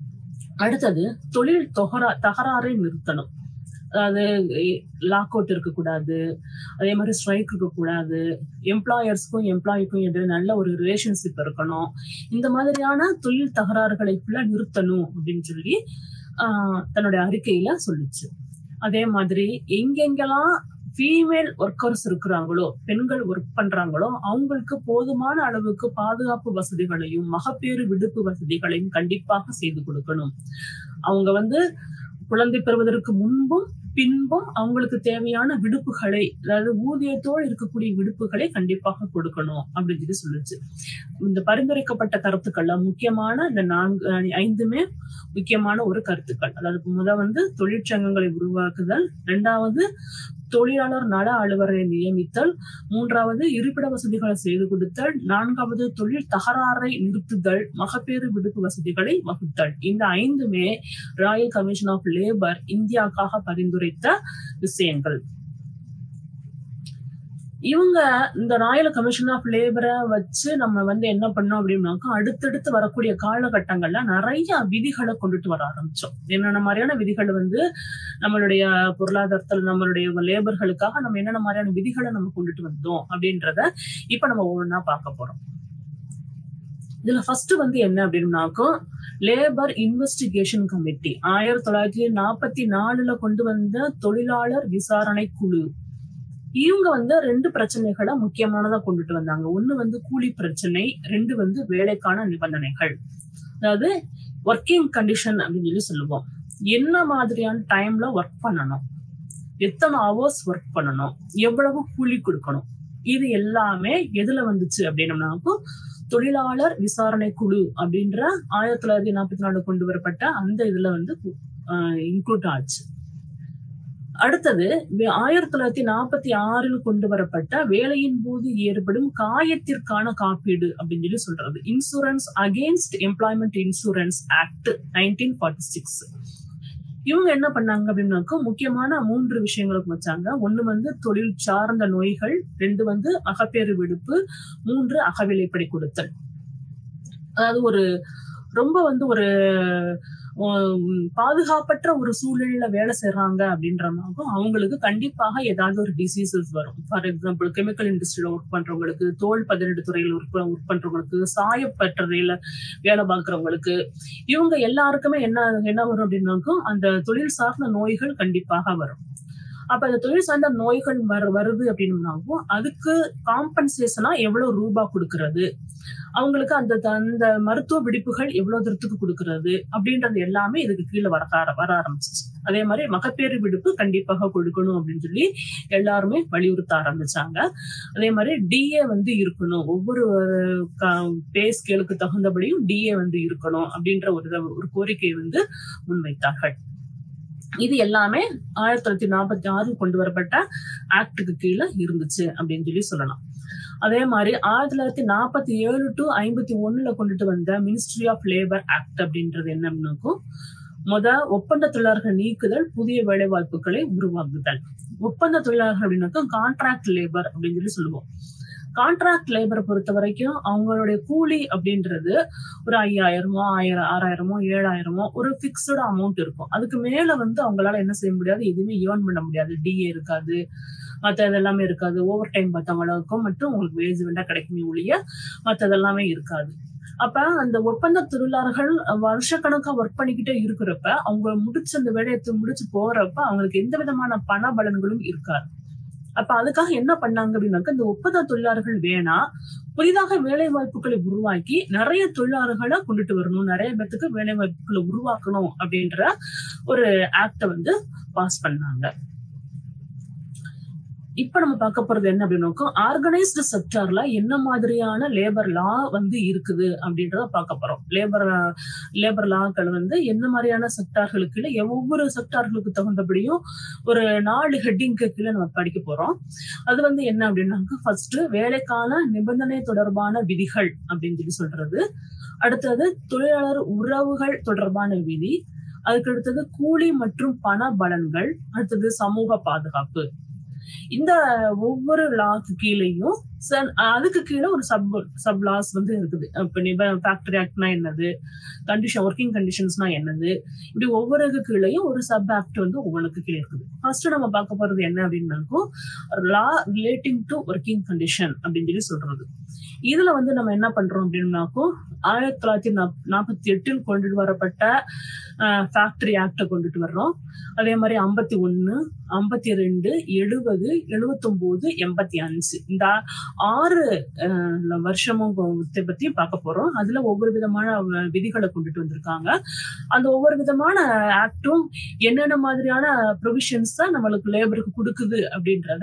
அடுத்தது தொழில் தொகரா தகராறை நிறுத்தணும் அதாவது லாக் அவுட் இருக்கக்கூடாது அதே மாதிரி ஸ்ட்ரைக் இருக்கக்கூடாது எம்ப்ளாயர்ஸ்க்கும் எம்ப்ளாய்க்கும் என்ற நல்ல ஒரு ரிலேஷன்ஷிப் இருக்கணும் இந்த மாதிரியான தொழில் தகராறுகளை ஃபுல்லா நிறுத்தணும் அப்படின்னு சொல்லி தன்னுடைய அறிக்கையில சொல்லுச்சு அதே மாதிரி எங்கெங்கெல்லாம் ஃபீமேல் ஒர்க்கர்ஸ் இருக்கிறாங்களோ பெண்கள் ஒர்க் பண்றாங்களோ அவங்களுக்கு போதுமான அளவுக்கு பாதுகாப்பு வசதிகளையும் மகப்பேறு விடுப்பு வசதிகளையும் கண்டிப்பாக செய்து கொடுக்கணும் அவங்க வந்து குழந்தை பெறுவதற்கு முன்பும் பின்பும் அவங்களுக்கு தேவையான விடுப்புகளை அதாவது ஊதியத்தோடு இருக்கக்கூடிய விடுப்புகளை கண்டிப்பாக கொடுக்கணும் அப்படின்னு சொல்லி சொல்லுச்சு இந்த பரிந்துரைக்கப்பட்ட கருத்துக்கள்ல முக்கியமான இந்த நான்கு ஐந்துமே முக்கியமான ஒரு கருத்துக்கள் அதாவது முத வந்து தொழிற்சங்கங்களை உருவாக்குதல் இரண்டாவது தொழிலாளர் நல அலுவலரை நியமித்தல் மூன்றாவது இருப்பிட வசதிகளை செய்து கொடுத்தல் நான்காவது தொழில் தகராறை நிறுத்துதல் மகப்பேறு விடுப்பு வசதிகளை வகுத்தல் இந்த ஐந்துமே ராயல் கமிஷன் ஆஃப் லேபர் இந்தியாவுக்காக பரிந்துரைத்த விஷயங்கள் இவங்க இந்த ராயல் கமிஷன் ஆஃப் லேபரை வச்சு நம்ம வந்து என்ன பண்ணோம் அப்படின்னாக்கா அடுத்தடுத்து வரக்கூடிய காலகட்டங்கள்ல நிறைய விதிகளை கொண்டுட்டு வர ஆரம்பிச்சோம் என்னென்ன மாதிரியான விதிகள் வந்து நம்மளுடைய பொருளாதாரத்தில் நம்மளுடைய லேபர்களுக்காக நம்ம என்னென்ன மாதிரியான விதிகளை நம்ம கொண்டுட்டு வந்தோம் அப்படின்றத இப்ப நம்ம ஒவ்வொன்றா பார்க்க போறோம் இதுல ஃபர்ஸ்ட் வந்து என்ன அப்படின்னாக்கோ லேபர் இன்வெஸ்டிகேஷன் கமிட்டி ஆயிரத்தி தொள்ளாயிரத்தி நாற்பத்தி நாலுல கொண்டு வந்த தொழிலாளர் விசாரணை குழு இவங்க வந்து ரெண்டு பிரச்சனைகளை முக்கியமானதா கொண்டுட்டு வந்தாங்க ஒண்ணு வந்து கூலி பிரச்சனை ரெண்டு வந்து வேலைக்கான நிபந்தனைகள் அதாவது ஒர்க்கிங் கண்டிஷன் அப்படின்னு சொல்லி சொல்லுவோம் என்ன மாதிரியான டைம்ல ஒர்க் பண்ணணும் எத்தனை ஹவர்ஸ் ஒர்க் பண்ணணும் எவ்வளவு கூலி கொடுக்கணும் இது எல்லாமே எதுல வந்துச்சு அப்படின்னம்னாக்கோ தொழிலாளர் விசாரணை குழு அப்படின்ற ஆயிரத்தி தொள்ளாயிரத்தி நாற்பத்தி நாலு கொண்டு வரப்பட்ட அந்த இதுல வந்து இன்க்ளூட் ஆச்சு அடுத்தது ஆயிரத்தி தொள்ளாயிரத்தி நாற்பத்தி ஆறில் கொண்டு வரப்பட்ட வேலையின் போது ஏற்படும் காயத்திற்கான காப்பீடு அப்படின்னு சொல்லி சொல்றது insurance against employment insurance act nineteen forty six இவங்க என்ன பண்ணாங்க அப்படின்னாக்கா முக்கியமான மூன்று விஷயங்களுக்கு வச்சாங்க ஒண்ணு வந்து தொழில் சார்ந்த நோய்கள் ரெண்டு வந்து அகப்பேறு விடுப்பு மூன்று அகவிலைப்படி கொடுத்தல் அதாவது ஒரு ரொம்ப வந்து ஒரு உம், பாதுகாப்பற்ற ஒரு சூழல்ல வேலை செய்யறாங்க அப்படின்றனாகும் அவங்களுக்கு கண்டிப்பாக ஏதாவது ஒரு டிசீசஸ் வரும் ஃபார் எக்ஸாம்பிள் கெமிக்கல் இண்டஸ்ட்ரியில ஒர்க் பண்றவங்களுக்கு தோல் பதினெட்டு துறையில ஒர்க் ஒர்க் பண்றவங்களுக்கு சாயப்பட்டறையில வேலை பார்க்கறவங்களுக்கு இவங்க எல்லாருக்குமே என்ன என்ன வரும் அப்படின்னாக்கும் அந்த தொழில் சார்ந்த நோய்கள் கண்டிப்பாக வரும் அப்ப அந்த தொழில் சார்ந்த நோய்கள் வர வருது அப்படின்னாக்கும் அதுக்கு காம்பன்சேஷனா எவ்வளவு ரூபாய் கொடுக்கறது அவங்களுக்கு அந்த அந்த மருத்துவ விடுப்புகள் எவ்வளவு தூரத்துக்கு கொடுக்கறது அப்படின்றது எல்லாமே இதுக்கு கீழே வர ஆர- வர ஆரம்பிச்சிச்சு அதே மாதிரி மகப்பேறு விடுப்பு கண்டிப்பாக கொடுக்கணும் அப்படின்னு சொல்லி எல்லாருமே வலியுறுத்த ஆரம்பிச்சாங்க அதே மாதிரி டிஏ வந்து இருக்கணும் ஒவ்வொரு பே ஸ்கேலுக்கு தகுந்தபடியும் டிஏ வந்து இருக்கணும் அப்படின்ற ஒரு இத- ஒரு கோரிக்கையை வந்து முன்வைத்தார்கள் இது எல்லாமே ஆயிரத்தி தொள்ளாயிரத்தி நாற்பத்தி ஆறில் கொண்டு வரப்பட்ட ஆக்டுக்கு கீழே இருந்துச்சு அப்படின்னு சொல்லி சொல்லலாம் அதே மாதிரி ஆயிரத்தி தொள்ளாயிரத்தி நாற்பத்தி ஏழு டு ஐம்பத்தி ஒண்ணுல கொண்டுட்டு வந்த மினிஸ்ட்ரி ஆஃப் லேபர் ஆக்ட் அப்படின்றது என்னன்னாக்கும் முத ஒப்பந்த தொழிலாளர்கள் நீக்குதல் புதிய வேலை வாய்ப்புகளை உருவாக்குதல் ஒப்பந்த தொழிலாளர்கள் அப்படின்னாக்கா கான்ட்ராக்ட் லேபர் அப்படின்னு சொல்லி சொல்லுவோம் கான்ட்ராக்ட் லேபரை பொறுத்த வரைக்கும் அவங்களுடைய கூலி அப்படின்றது ஒரு ஐயாயிரமோ ஆயிரம் ஆறாயிரமோ ஏழாயிரமோ ஒரு பிக்ஸ்டு அமௌண்ட் இருக்கும் அதுக்கு மேல வந்து அவங்களால என்ன செய்ய முடியாது எதுவுமே ஏர்ன் பண்ண முடியாது டிஏ இருக்காது மற்ற இதெல்லாமே இருக்காது ஓவர் டைம் பார்த்தவங்களுக்கும் மட்டும் உங்களுக்கு வேஜ் வேண்டா கிடைக்குமே ஒழிய மற்றதெல்லாமே இருக்காது அப்ப அந்த ஒப்பந்த தொழிலாளர்கள் வருஷக்கணக்கா ஒர்க் பண்ணிக்கிட்டே இருக்கிறப்ப அவங்க முடிச்சு அந்த வேலையை முடிச்சு போறப்ப அவங்களுக்கு எந்த விதமான பண பலன்களும் இருக்காது அப்ப அதுக்காக என்ன பண்ணாங்க அப்படின்னாக்க இந்த ஒப்பந்த தொழிலாளர்கள் வேணா புதிதாக வேலை வாய்ப்புகளை உருவாக்கி நிறைய தொழிலாளர்களை கொண்டுட்டு வரணும் நிறைய பேத்துக்கு வேலை வாய்ப்புகளை உருவாக்கணும் அப்படின்ற ஒரு ஆக்ட வந்து பாஸ் பண்ணாங்க இப்ப நம்ம பார்க்க போறது என்ன அப்படின்னாக்கா ஆர்கனைஸ்டு செக்டார்ல என்ன மாதிரியான லேபர் லா வந்து இருக்குது அப்படின்றத பார்க்க போறோம் லேபர் லேபர் லாக்கள் வந்து என்ன மாதிரியான செக்டார்களுக்கு கீழே ஒவ்வொரு செக்டார்களுக்கு தகுந்தபடியும் ஒரு நாலு ஹெட்டிங்க்கு கீழே நம்ம படிக்க போறோம் அது வந்து என்ன அப்படின்னாக்க ஃபர்ஸ்ட் வேலைக்கான நிபந்தனை தொடர்பான விதிகள் அப்படின்னு சொல்லி சொல்றது அடுத்தது தொழிலாளர் உறவுகள் தொடர்பான விதி அதுக்கு அடுத்தது கூலி மற்றும் பண பலன்கள் அடுத்தது சமூக பாதுகாப்பு இந்த ஒவ்வொரு லாக்கு கீழேயும் ச- அதுக்கு கீழே ஒரு சப் சப் லாஸ் வந்து இருக்குது இப்ப ஃபேக்டரி ஆக்ட்னா என்னது கண்டிஷன் ஒர்க்கிங் கண்டிஷன்ஸ்னா என்னது இப்படி ஒவ்வொரு இது கீழேயும் ஒரு சப் ஆக்ட் வந்து ஒவ்வொன்றுக்கு கீழே இருக்குது ஃபர்ஸ்ட் நம்ம பார்க்க போறது என்ன அப்படின்னாக்கும் law relating to working condition அப்படின்னு சொல்லி சொல்றது இதுல வந்து நம்ம என்ன பண்றோம் அப்படின்னாக்கும் ஆயிரத்தி தொள்ளாயிரத்தி நாப்- நாற்பத்தி எட்டில் கொண்டு வரப்பட்ட ஃபேக்டரி ஆக்டை கொண்டுட்டு வர்றோம் அதே மாதிரி ஐம்பத்தி ஒன்னு ஐம்பத்தி ரெண்டு எழுபது எழுபத்தொன்பது எண்பத்தி அஞ்சு இந்த ஆறு அஹ், வருஷமும் இதை பத்தி பார்க்க போறோம் அதுல ஒவ்வொரு விதமான அஹ், விதிகளை கொண்டுட்டு வந்திருக்காங்க அந்த ஒவ்வொரு விதமான ஆக்டும் என்னென்ன மாதிரியான ப்ரொவிஷன்ஸ் தான் நம்மளுக்கு லேபருக்கு கொடுக்குது அப்படின்றத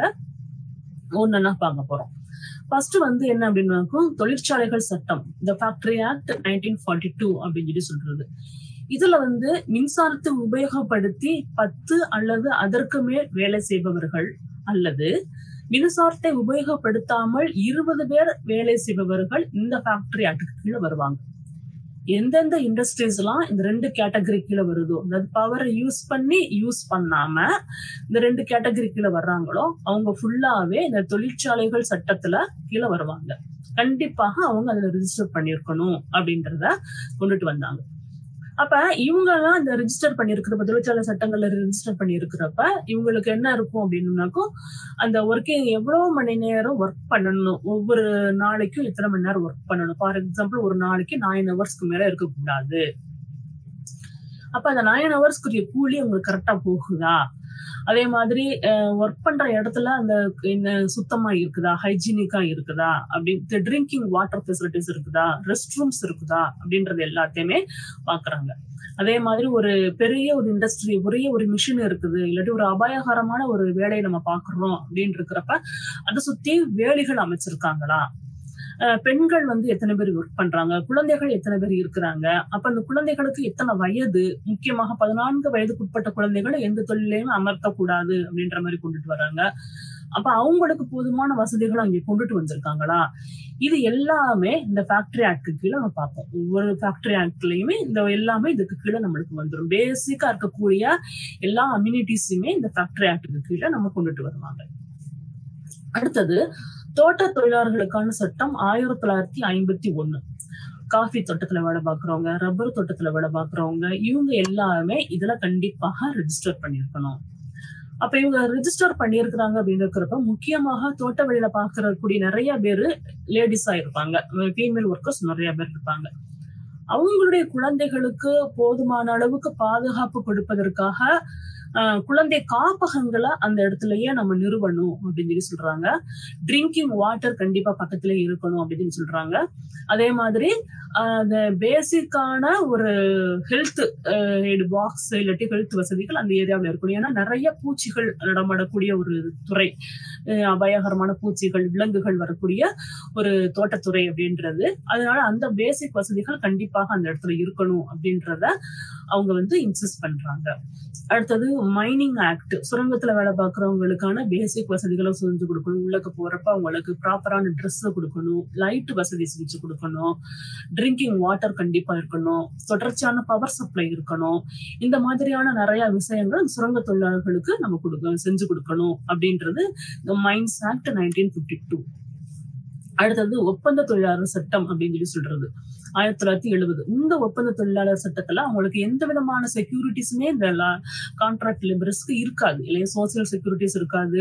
ஒன்னொன்னா பார்க்க போறோம் ஃபர்ஸ்ட் வந்து என்ன அப்படின்னாக்கும் தொழிற்சாலைகள் சட்டம் இந்த factory act nineteen forty two அப்படின்னு சொல்லி சொல்றது இதுல வந்து மின்சாரத்தை உபயோகப்படுத்தி பத்து அல்லது அதற்கு மேல் வேலை செய்பவர்கள் அல்லது மின்சாரத்தை உபயோகப்படுத்தாமல் இருபது பேர் வேலை செய்பவர்கள் இந்த ஃபேக்டரி ஆக்டுக்கு கீழே வருவாங்க எந்தெந்த இண்டஸ்ட்ரீஸ் எல்லாம் இந்த ரெண்டு கேட்டகரி கீழே வருதோ அதாவது பவரை யூஸ் பண்ணி யூஸ் பண்ணாம இந்த ரெண்டு கேட்டகரி கீழே வர்றாங்களோ அவங்க ஃபுல்லாவே இந்த தொழிற்சாலைகள் சட்டத்துல கீழே வருவாங்க கண்டிப்பாக அவங்க அதுல ரிஜிஸ்டர் பண்ணியிருக்கணும் அப்படின்றத கொண்டுட்டு வந்தாங்க அப்ப இவங்க எல்லாம் இந்த ரிஜிஸ்டர் பண்ணிருக்கிறப்ப தொழிற்சாலை சட்டங்கள்ல ரிஜிஸ்டர் பண்ணிருக்கிறப்ப இவங்களுக்கு என்ன இருக்கும் அப்படின்னாக்கும் அந்த ஒர்க்கிங் எவ்வளவு மணி நேரம் ஒர்க் பண்ணணும் ஒவ்வொரு நாளைக்கும் எத்தனை மணி நேரம் ஒர்க் பண்ணணும் ஃபார் எக்ஸாம்பிள் ஒரு நாளைக்கு நைன் ஹவர்ஸ்க்கு மேல இருக்கக்கூடாது அப்ப அந்த நைன் ஹவர்ஸ்க்குரிய கூலி உங்களுக்கு கரெக்டா போகுதா அதே மாதிரி ஒர்க் பண்ற இடத்துல அந்த இந்த சுத்தமா இருக்குதா ஹைஜீனிக்கா இருக்குதா அப்படி ட்ரிங்கிங் வாட்டர் ஃபெசிலிட்டிஸ் இருக்குதா ரெஸ்ட் ரூம்ஸ் இருக்குதா அப்படின்றது எல்லாத்தையுமே பாக்குறாங்க அதே மாதிரி ஒரு பெரிய ஒரு இண்டஸ்ட்ரி ஒரே ஒரு மிஷின் இருக்குது இல்லாட்டி ஒரு அபாயகரமான ஒரு வேலையை நம்ம பாக்குறோம் அப்படின்னு இருக்கிறப்ப அதை சுத்தி வேலிகள் அமைச்சிருக்காங்களா அஹ் பெண்கள் வந்து எத்தனை பேர் ஒர்க் பண்றாங்க குழந்தைகள் எத்தனை பேர் இருக்கிறாங்க அப்ப அந்த குழந்தைகளுக்கு எத்தனை வயது முக்கியமாக பதினான்கு வயதுக்குட்பட்ட குழந்தைகளை எந்த தொழிலையும் அமர்த்தக்கூடாது அப்படின்ற மாதிரி கொண்டுட்டு வராங்க அப்ப அவங்களுக்கு போதுமான வசதிகளை அங்கே கொண்டுட்டு வந்திருக்காங்களா இது எல்லாமே இந்த ஃபேக்டரி ஆக்ட் கீழே நம்ம பார்ப்போம் ஒவ்வொரு ஃபேக்டரி ஆக்ட்லயுமே இந்த எல்லாமே இதுக்கு கீழே நம்மளுக்கு வந்துடும் பேசிக்கா இருக்கக்கூடிய எல்லா அம்யூனிட்டிஸுமே இந்த ஃபேக்டரி ஆக்டுக்கு கீழே நம்ம கொண்டுட்டு வருவாங்க அடுத்தது தோட்ட தொழிலாளர்களுக்கான சட்டம் ஆயிரத்தி தொள்ளாயிரத்தி ஐம்பத்தி ஒண்ணு காஃபி தோட்டத்துல வேலை பார்க்கறவங்க ரப்பர் தோட்டத்துல வேலை பார்க்கறவங்க இவங்க எல்லாமே இதுல கண்டிப்பாக ரெஜிஸ்டர் பண்ணியிருக்கணும் அப்ப இவங்க ரெஜிஸ்டர் பண்ணியிருக்கிறாங்க அப்படின்னு இருக்கிறப்ப முக்கியமாக தோட்ட வேலையில பார்க்கறக்கூடிய நிறைய பேரு லேடிஸா இருப்பாங்க ஃபீமேல் ஒர்க்கர்ஸ் நிறைய பேர் இருப்பாங்க அவங்களுடைய குழந்தைகளுக்கு போதுமான அளவுக்கு பாதுகாப்பு கொடுப்பதற்காக ஆஹ், குழந்தை காப்பகங்களை அந்த இடத்துலயே நம்ம நிறுவணும் அப்படின்னு சொல்லி சொல்றாங்க ட்ரிங்கிங் வாட்டர் கண்டிப்பா பக்கத்துல இருக்கணும் அப்படின்னு சொல்றாங்க அதே மாதிரி ஆஹ், அந்த பேசிக்கான ஒரு ஹெல்த் பாக்ஸ் இல்லாட்டி ஹெல்த் வசதிகள் அந்த ஏரியாவில் இருக்கணும் ஏன்னா நிறைய பூச்சிகள் நடமாடக்கூடிய ஒரு துறை அஹ், அபாயகரமான பூச்சிகள் விலங்குகள் வரக்கூடிய ஒரு தோட்டத்துறை அப்படின்றது அதனால அந்த பேசிக் வசதிகள் கண்டிப்பாக அந்த இடத்துல இருக்கணும் அப்படின்றத அவங்க வந்து இன்சிஸ்ட் பண்றாங்க அடுத்தது மைனிங் ஆக்ட் சுரங்கத்துல வேலை பார்க்கறவங்களுக்கான பேசிக் வசதிகளை செஞ்சு கொடுக்கணும் உள்ளக்க போறப்ப அவங்களுக்கு ப்ராப்பரான ட்ரெஸ் கொடுக்கணும் லைட் வசதி செஞ்சு கொடுக்கணும் ட்ரிங்கிங் வாட்டர் கண்டிப்பா இருக்கணும் தொடர்ச்சியான பவர் சப்ளை இருக்கணும் இந்த மாதிரியான நிறைய விஷயங்கள் சுரங்க தொழிலாளர்களுக்கு நம்ம கொடுக்க செஞ்சு கொடுக்கணும் அப்படின்றது இந்த mines act nineteen fifty two அடுத்தது ஒப்பந்த தொழிலாளர் சட்டம் அப்படின்னு சொல்லி சொல்றது ஆயிரத்தி தொள்ளாயிரத்தி எழுபது இந்த ஒப்பந்த தொழிலாளர் சட்டத்துல அவங்களுக்கு எந்த விதமான செக்யூரிட்டிஸுமே இந்த கான்ட்ராக்ட் லேபர்ஸ்க்கு இருக்காது இல்லையா சோசியல் செக்யூரிட்டிஸ் இருக்காது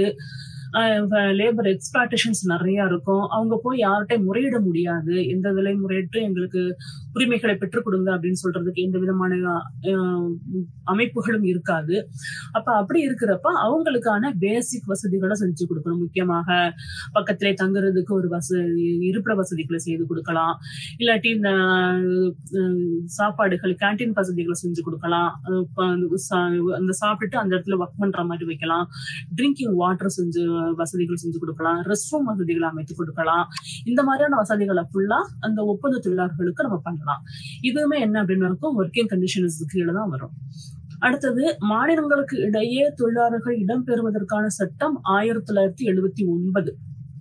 லேபர் எக்ஸ்பிளாட்டேஷன்ஸ் நிறைய இருக்கும் அவங்க போய் யார்கிட்டையும் முறையிட முடியாது எந்த விலை முறையிட்டு எங்களுக்கு உரிமைகளை பெற்றுக் கொடுங்க அப்படின்னு சொல்றதுக்கு எந்த விதமான அஹ், அமைப்புகளும் இருக்காது அப்ப அப்படி இருக்கிறப்ப அவங்களுக்கான பேசிக் வசதிகளை செஞ்சு கொடுக்கணும் முக்கியமாக பக்கத்திலே தங்குறதுக்கு ஒரு வசதி இருப்பிட வசதிகளை செய்து கொடுக்கலாம் இல்லாட்டி இந்த அஹ், சாப்பாடுகள் கேண்டீன் வசதிகளை செஞ்சு கொடுக்கலாம் அஹ், இப்ப அந்த சா- அந்த சாப்பிட்டுட்டு அந்த இடத்துல ஒர்க் பண்ற மாதிரி வைக்கலாம் ட்ரிங்கிங் வாட்டர் செஞ்சு வசதிகள் செஞ்சு கொடுக்கலாம் ரெஸ்ட் ரூம் வசதிகளை அமைத்து கொடுக்கலாம் இந்த மாதிரியான வசதிகளை ஃபுல்லா அந்த ஒப்பந்த தொழிலாளர்களுக்கு நம்ம பண்ணலாம் இதுவுமே என்ன அப்படின்னு இருக்கும் ஒர்க்கிங் கண்டிஷன்ஸ் கீழே தான் வரும் அடுத்தது மாநிலங்களுக்கு இடையே தொழிலாளர்கள் இடம்பெறுவதற்கான சட்டம் ஆயிரத்தி தொள்ளாயிரத்தி எழுபத்தி ஒன்பது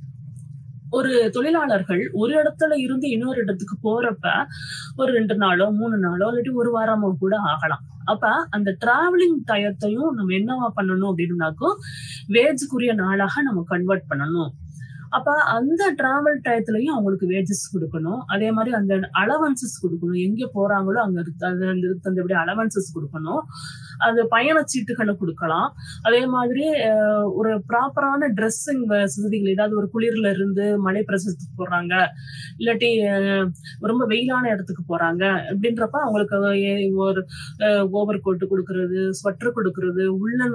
ஒரு தொழிலாளர்கள் ஒரு இடத்துல இருந்து இன்னொரு இடத்துக்கு போறப்ப ஒரு ரெண்டு நாளோ மூணு நாளோ இல்லாட்டி ஒரு வாரமோ கூட ஆகலாம் அப்ப அந்த டிராவலிங் டயத்தையும் நம்ம என்னவா பண்ணணும் அப்படின்னாக்கும் வேஜுக்குரிய நாளாக நம்ம கன்வெர்ட் பண்ணணும் அப்ப அந்த டிராவல் டயத்துலயும் அவங்களுக்கு வேஜஸ் கொடுக்கணும் அதே மாதிரி அந்த அலவன்சஸ் கொடுக்கணும் எங்க போறாங்களோ அங்க இருக்கு- அது அந்த தந்தபடி அலவன்சஸ் கொடுக்கணும் அது பயணச்சீட்டுகளை கொடுக்கலாம் அதே மாதிரி அஹ், ஒரு ப்ராப்பரான ட்ரெஸ்ஸிங் வசதிகள் ஏதாவது ஒரு குளிர்ல இருந்து மழை பிரசத்துக்கு போறாங்க இல்லாட்டி அஹ், ரொம்ப வெயிலான இடத்துக்கு போறாங்க அப்படின்றப்ப அவங்களுக்கு எ- ஒரு ஓவர் கோட் கொடுக்கறது ஸ்வெட்டர் கொடுக்கறது உள்ளன்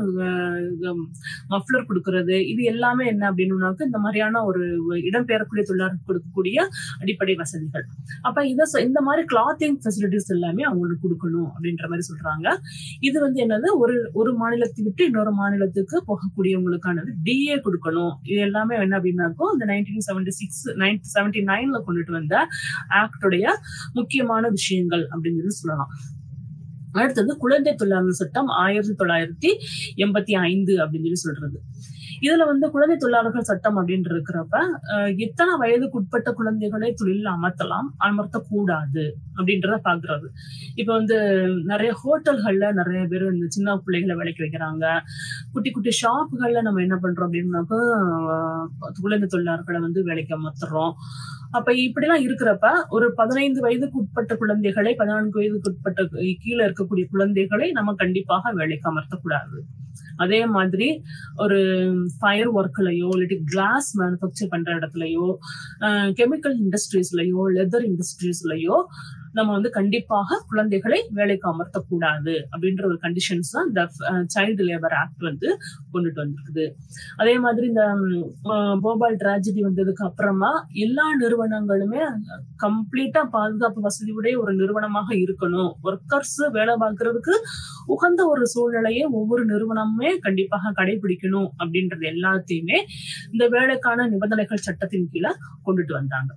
மஃப்ளர் கொடுக்கறது இது எல்லாமே என்ன அப்படின்னாக்க இந்த மாதிரியான ஒரு இடம்பெயரக்கூடிய தொழிலாளர்கள் கொடுக்கக்கூடிய அடிப்படை வசதிகள் அப்ப இத ச- இந்த மாதிரி கிளாத்திங் ஃபெசிலிட்டிஸ் எல்லாமே அவங்களுக்கு கொடுக்கணும் அப்படின்ற மாதிரி சொல்றாங்க இது வந்து என்னது ஒரு ஒரு மாநிலத்தை விட்டு இன்னொரு மாநிலத்துக்கு போகக்கூடியவங்களுக்கானது டிஏ கொடுக்கணும் இது எல்லாமே என்ன அப்படின்னாக்கோ இந்த nineteen seventy six nine seventy நைன்ல கொண்டுட்டு வந்த ஆக்டுடைய முக்கியமான விஷயங்கள் அப்படின்னு சொல்லலாம் அடுத்தது குழந்தை தொழிலாளர் சட்டம் ஆயிரத்தி தொள்ளாயிரத்தி எண்பத்தி ஐந்து அப்படின்னு சொல்லி சொல்றது இதுல வந்து குழந்தை தொழிலாளர்கள் சட்டம் அப்படின்னு இருக்கிறப்ப அஹ், எத்தனை வயதுக்குட்பட்ட குழந்தைகளை தொழிலில் அமர்த்தலாம் அமர்த்தக்கூடாது அப்படின்றத பாக்குறது இப்ப வந்து நிறைய ஹோட்டல்கள்ல நிறைய பேர் இந்த சின்ன பிள்ளைகளை வேலைக்கு வைக்கிறாங்க குட்டி குட்டி ஷாப்புகள்ல நம்ம என்ன பண்றோம் அப்படின்னாக்கா அஹ், குழந்தை தொழிலாளர்களை வந்து வேலைக்கு அமர்த்துறோம் அப்ப இப்படிலாம் இருக்கிறப்ப ஒரு பதினைந்து வயதுக்கு உட்பட்ட குழந்தைகளை பதினான்கு வயதுக்கு உட்பட்ட கீழே இருக்கக்கூடிய குழந்தைகளை நம்ம கண்டிப்பாக வேலைக்கு அமர்த்தக்கூடாது அதே மாதிரி ஒரு ஃபயர் ஒர்க்லயோ இல்லாட்டி கிளாஸ் மேனுஃபேக்சர் பண்ற இடத்துலயோ கெமிக்கல் இண்டஸ்ட்ரீஸ்லயோ லெதர் இண்டஸ்ட்ரீஸ்லயோ நம்ம வந்து கண்டிப்பாக குழந்தைகளை வேலைக்கு அமர்த்தக்கூடாது அப்படின்ற ஒரு கண்டிஷன்ஸ் தான் இந்த சைல்டு லேபர் ஆக்ட் வந்து கொண்டுட்டு வந்திருக்குது அதே மாதிரி இந்த ம், போபால் டிராஜடி வந்ததுக்கு அப்புறமா எல்லா நிறுவனங்களுமே கம்ப்ளீட்டா பாதுகாப்பு வசதியுடைய ஒரு நிறுவனமாக இருக்கணும் ஒர்க்கர்ஸ் வேலை பார்க்கறதுக்கு உகந்த ஒரு சூழ்நிலையை ஒவ்வொரு நிறுவனமுமே கண்டிப்பாக கடைபிடிக்கணும் அப்படின்றது எல்லாத்தையுமே இந்த வேலைக்கான நிபந்தனைகள் சட்டத்தின் கீழே கொண்டுட்டு வந்தாங்க